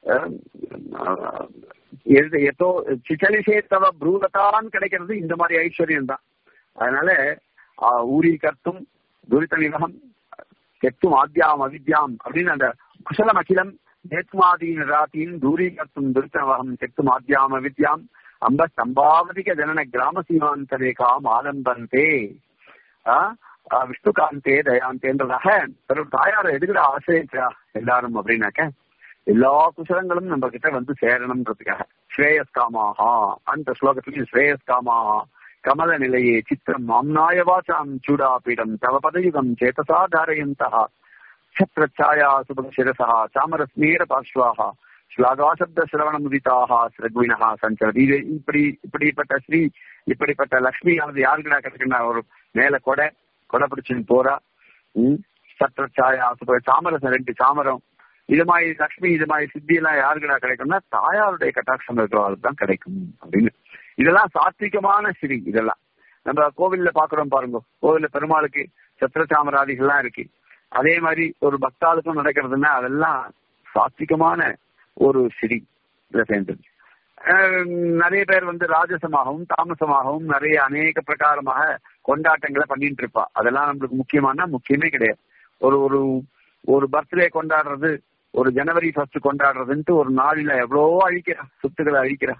எதோ சிச்சலிசேத்தவ ப்ரூலதான் கிடைக்கிறது இந்த மாதிரி ஐஸ்வர்யம் தான் அதனால ஊரி கர்த்தும் துரித நிலகம் கெத்தும் ஆத்யாம் அவித்யாம் அப்படின்னு அந்த குசலம் அகிலம் நேத்மாதீன் ராத்தீன் தூரீகர்த்தும் துரிதவகம் கெத்தும் ஆத்யாம் அவித்யாம் அம்ப சம்பாவதிக ஜனன கிராம சீமாந்தரேகாம் ஆலம்பந்தே விஷ்ணுகாந்தே தயாந்தேன்றதாக ஒரு தாயார எதுக்கிட ஆசிரியச்சா எல்லாரும் அப்படின்னாக்க எல்லா குசலங்களும் நம்ம கிட்ட வந்து சேரணும்ன்றதுக்காக ஸ்ரேயஸ்காமாஹா அந்த ஸ்லோகத்திலையும் ஸ்ரேயஸ்காமாஹா கமல நிலையே சித்திரம் மாம்னாய வாசாம் சூடாபீடம் தவ பதயுகம் சேதசா தாரயந்தா சத்ரச்சாயா சுபசிரசா சாமரஸ்மீர பார்ஸ்வாஹா ஸ்லாகாசப்த சிரவண முதிதாக ஸ்ரக்வினஹா சஞ்சரதி இது இப்படி இப்படிப்பட்ட ஸ்ரீ இப்படிப்பட்ட லக்ஷ்மியானது யாருக்குடா கிடைக்குன்னா ஒரு மேல கொடை கொடை பிடிச்சுன்னு போறா உம் சத்ரச்சாயா சுப சாமரசம் ரெண்டு சாமரம் இது மாதிரி லக்ஷ்மி இது மாதிரி சித்தி எல்லாம் யாருக்குடா கிடைக்கும்னா தாயாருடைய கட்டாட்சம் இருக்கிறவங்களுக்கு தான் கிடைக்கும் அப்படின்னு இதெல்லாம் சாத்விகமான ஸ்ரீ இதெல்லாம் நம்ம கோவில்ல பாக்குறோம் பாருங்க கோவில்ல பெருமாளுக்கு சத்திரசாமராதிகள்லாம் இருக்கு அதே மாதிரி ஒரு பக்தாளுக்கும் நடக்கிறதுன்னா அதெல்லாம் சாத்விகமான ஒரு ஸ்ரீ இதை சேர்ந்தது நிறைய பேர் வந்து ராஜசமாகவும் தாமசமாகவும் நிறைய அநேக பிரகாரமாக கொண்டாட்டங்களை பண்ணிட்டு இருப்பா அதெல்லாம் நம்மளுக்கு முக்கியமான முக்கியமே கிடையாது ஒரு ஒரு ஒரு பர்த்டே கொண்டாடுறது ஒரு ஜனவரி ஃபர்ஸ்ட் கொண்டாடுறதுன்ட்டு ஒரு நாளில எவ்வளவோ அழிக்கிறா சொத்துக்களை அழிக்கிறா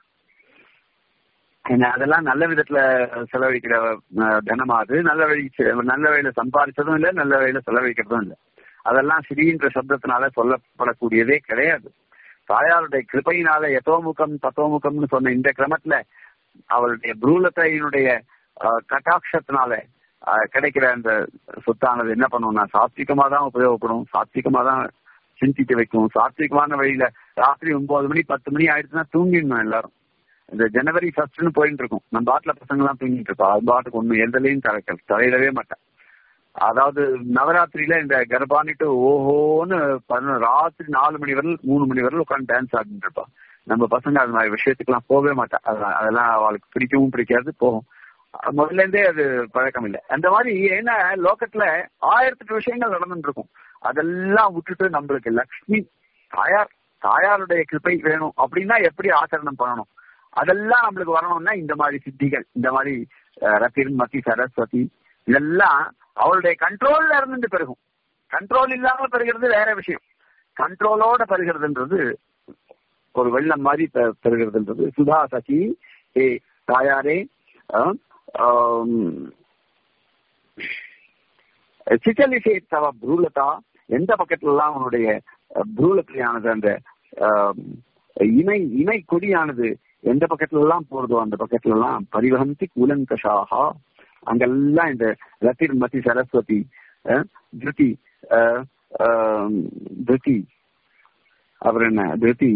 அதெல்லாம் நல்ல விதத்துல செலவழிக்கிற தனமா அது நல்ல வழி நல்ல வழியில சம்பாதிச்சதும் இல்லை நல்ல வழியில செலவழிக்கிறதும் இல்லை அதெல்லாம் ஸ்ரீன்ற சப்தத்தினால சொல்லப்படக்கூடியதே கிடையாது தாயாருடைய கிருப்பையினால எதோமுகம் தத்தோமுகம்னு சொன்ன இந்த கிரமத்துல அவளுடைய புரூலத்தையினுடைய கட்டாட்சத்தினால கிடைக்கிற அந்த சொத்தானது என்ன பண்ணுவோம்னா சாத்விகமா தான் உபயோகப்படும் சாத்விகமா தான் சிந்திக்க வைக்கும் சாத்விகமான வழியில ராத்திரி ஒன்பது மணி பத்து மணி ஆயிடுச்சுன்னா தூங்கிடணும் எல்லாரும் இந்த ஜனவரி ஃபர்ஸ்ட்னு போயிட்டு இருக்கும் நம்ம பாட்டுல பசங்க எல்லாம் தூங்கிட்டு இருக்கோம் அது பாட்டுக்கு ஒண்ணு எந்தலையும் தலைக்கல் தலையிடவே மாட்டேன் அதாவது நவராத்திரியில இந்த கர்ப்பானிட்டு ஓஹோன்னு ராத்திரி நாலு மணி வரல மூணு மணி வரல உட்காந்து டான்ஸ் ஆடிட்டு இருப்பா நம்ம பசங்க அது மாதிரி விஷயத்துக்குலாம் போகவே மாட்டா அதெல்லாம் அவளுக்கு பிடிக்கவும் பிடிக்காது போகும் முதல்ல இருந்தே அது பழக்கம் இல்லை அந்த மாதிரி ஏன்னா லோக்கத்துல ஆயிரத்தெட்டு விஷயங்கள் நடந்துட்டு இருக்கும் அதெல்லாம் விட்டுட்டு நம்மளுக்கு லக்ஷ்மி தாயார் தாயாருடைய கிருப்பை வேணும் அப்படின்னா எப்படி ஆச்சரணம் பண்ணணும் அதெல்லாம் நம்மளுக்கு வரணும்னா இந்த மாதிரி சித்திகள் இந்த மாதிரி ரத்தின் மதி சரஸ்வதி இதெல்லாம் அவளுடைய கண்ட்ரோல்ல இருந்து பெருகும் கண்ட்ரோல் இல்லாம பெறுகிறது வேற விஷயம் கண்ட்ரோலோட பெறுகிறதுன்றது ஒரு வெள்ளம் மாதிரி பெறுகிறதுன்றது சுதா சசி ஏ தாயாரே சிச்சலிசே தவ புரூலதா எந்த பக்கத்துல எல்லாம் அவனுடைய புரூலத்திலானது அந்த இணை இணை கொடியானது எந்த பக்கத்துல எல்லாம் போறதோ அந்த பக்கத்துல எல்லாம் பரிவகந்தி கூலங்கஷாகா அங்கெல்லாம் இந்த ரத்திர் மதி சரஸ்வதி திருதி திருதி அப்புறம் என்ன திருதி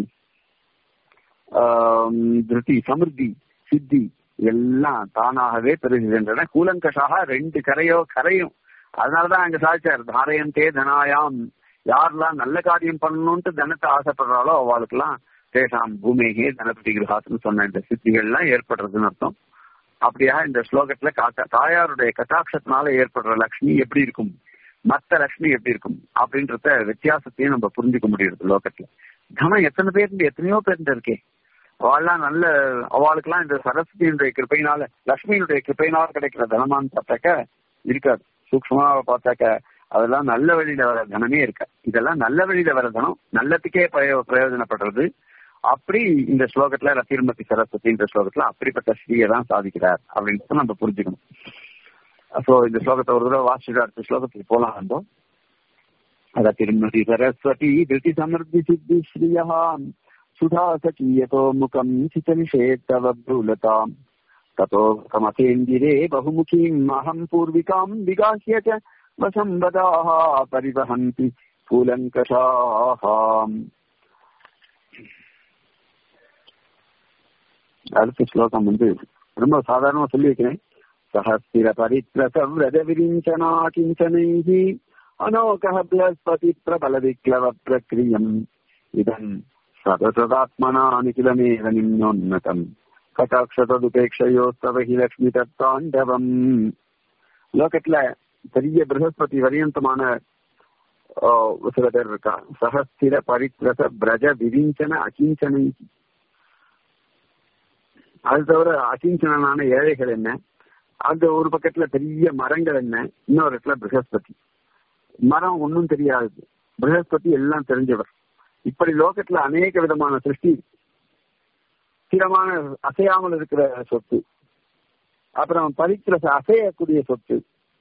திருதி சமிருத்தி சித்தி எல்லாம் தானாகவே பெருகுகின்றன கூலங்கஷாக ரெண்டு கரையோ கரையும் அதனாலதான் அங்க சாதிச்சார் தாரயந்தே தனாயாம் யாரெல்லாம் நல்ல காரியம் பண்ணணும்ட்டு தனத்தை ஆசைப்படுறாளோ அவளுக்கெல்லாம் தேசாம் பூமேகே தனபதி கிரகாசன் சொன்ன இந்த சித்திகள்லாம் ஏற்படுறதுன்னு அர்த்தம் அப்படியா இந்த ஸ்லோகத்துல காத்தா தாயாருடைய கட்டாட்சத்தினால ஏற்படுற லக்ஷ்மி எப்படி இருக்கும் மத்த லக்ஷ்மி எப்படி இருக்கும் அப்படின்றத வித்தியாசத்தையும் நம்ம புரிஞ்சுக்க முடியுது லோகத்துல தனம் எத்தனை பேர் எத்தனையோ பேர் இருக்கே அவள்லாம் நல்ல அவளுக்கெல்லாம் இந்த சரஸ்வதியினுடைய கிருப்பையினால லக்ஷ்மியினுடைய கிருப்பையினால கிடைக்கிற தனமான்னு பார்த்தாக்க இருக்காது சூக்மமா பார்த்தாக்க அதெல்லாம் நல்ல வழியில வர தனமே இருக்க இதெல்லாம் நல்ல வழியில வர தனம் நல்லத்துக்கே பிரயோஜனப்படுறது அப்படி இந்த ஸ்லோகத்துல ரத்திர்மதி சரஸ்வதி இந்த ஸ்லோகத்துல அப்படிப்பட்ட ஸ்ரீயை தான் சாதிக்கிறார் அப்படின்னு நம்ம புரிஞ்சுக்கணும் சோ இந்த ஸ்லோகத்தை ஒரு தடவை வாசிச்சுட்டு அடுத்த ஸ்லோகத்துக்கு போலாம் நம்ம अथ तिरुमति सरस्वती धृति समृद्धि सिद्धि श्रियः सुधा सकीयतो मुखम् चितनिषेत् तव ब्रूलताम् ततो कमथेन्दिरे बहुमुखीम् अहम् पूर्विकाम् विगाह्य च वसम्बदाः परिवहन्ति फूलङ्कषाः அடுத்த ஸ்லோகம் வந்து ரொம்ப சாதாரணமா சொல்லி வைக்கிறேன் சஹஸ்திர பரித்ரசவ்ரஜ விரிஞ்சனா கிஞ்சனைஹி அனோகः बृहस्पति प्रबल विक्लव प्रक्रियम् इदम् सतसदात्मना निखिलमेव निम्नोन्नतम् கட்டாட்சததுபேட்சையோஸ்தவ ஹி லக்ஷ்மி தத்தாண்டவம் லோகத்துல பெரிய பிரகஸ்பதி வரியந்தமான சில பேர் இருக்கா சஹஸ்திர பரித்ரச பிரஜ விரிஞ்சன அகிஞ்சனை அது தவிர அகிஞ்சனான ஏழைகள் என்ன அந்த ஒரு பக்கத்துல பெரிய மரங்கள் என்ன இன்னொரு இடத்துல பிரகஸ்பதி மரம் ஒன்னும் தெரியாது பிரகஸ்பதி எல்லாம் தெரிஞ்சவர் இப்படி லோகத்துல அநேக விதமான சிருஷ்டி ஸ்திரமான அசையாமல் இருக்கிற சொத்து அப்புறம் பரித்திர அசையக்கூடிய சொத்து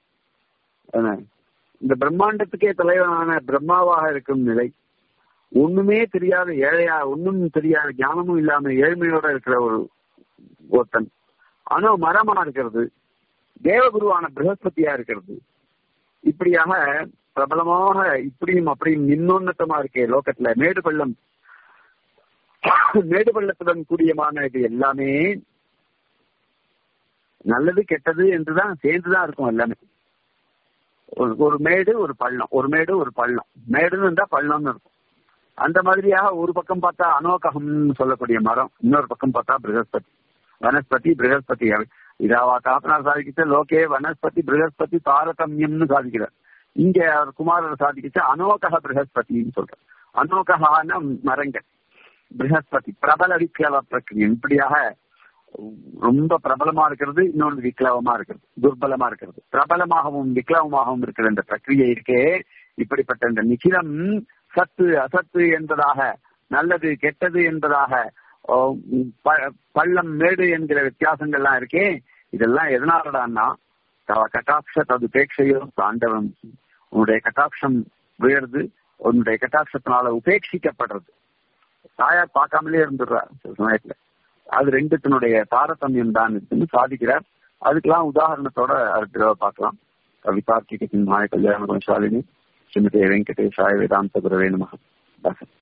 இந்த பிரம்மாண்டத்துக்கே தலைவனான பிரம்மாவாக இருக்கும் நிலை ஒண்ணுமே தெரியாத ஏழையா ஒண்ணும் தெரியாத ஞானமும் இல்லாம ஏழ்மையோட இருக்கிற ஒரு ஒருத்தன் ஆனா மரமா இருக்கிறது தேவகுருவான பிரகஸ்பதியா இருக்கிறது இப்படியாக பிரபலமாக இப்படியும் அப்படியும் நின்னோன்னத்தமா இருக்கே லோகத்துல மேடு பள்ளம் மேடு பள்ளத்துடன் கூடியமான இது எல்லாமே நல்லது கெட்டது என்றுதான் சேர்ந்துதான் இருக்கும் எல்லாமே ஒரு மேடு ஒரு பள்ளம் ஒரு மேடு ஒரு பள்ளம் மேடுன்னு இருந்தா பள்ளம்னு இருக்கும் அந்த மாதிரியாக ஒரு பக்கம் பார்த்தா அனோகம்னு சொல்லக்கூடிய மரம் இன்னொரு பக்கம் பார்த்தா பிரகஸ்பதி வனஸ்பதி பிரகஸ்பதி இதாவா காப்பனார் சாதிக்கிச்ச லோகே வனஸ்பதி பிரகஸ்பதி தாரதமியம்னு சாதிக்கிறார் இங்க அவர் குமாரர் சாதிக்கிச்ச அனோகக பிரகஸ்பதினு சொல்ற அனோககான மரங்கள் பிரகஸ்பதி பிரபல விக்லவ பிரக்கிரியம் இப்படியாக ரொம்ப பிரபலமா இருக்கிறது இன்னொன்று விக்லவமா இருக்கிறது துர்பலமா இருக்கிறது பிரபலமாகவும் விக்லவமாகவும் இருக்கிற இந்த பிரக்கிரியை இருக்கே இப்படிப்பட்ட இந்த நிகிலம் சத்து அசத்து என்பதாக நல்லது கெட்டது என்பதாக பள்ளம் மேடு என்கிற வித்தியாசங்கள்லாம் இருக்கே இதெல்லாம் எதனாலடான்னா கட்டாட்ச தது பேட்சையோ தாண்டவம் உன்னுடைய கட்டாட்சம் உயர்ந்து உன்னுடைய கட்டாட்சத்தினால உபேட்சிக்கப்படுறது தாயார் பார்க்காமலே இருந்துடுறா சில சமயத்துல அது ரெண்டுத்தினுடைய தாரதமியம் தான் இருக்குன்னு சாதிக்கிறார் அதுக்கெல்லாம் உதாரணத்தோட அடுத்த பார்க்கலாம் கவிதார்க்கிக சிம்ஹாய கல்யாண குணசாலினி ஸ்ரீமதி வெங்கடேஷாய வேதாந்த குரவே நமக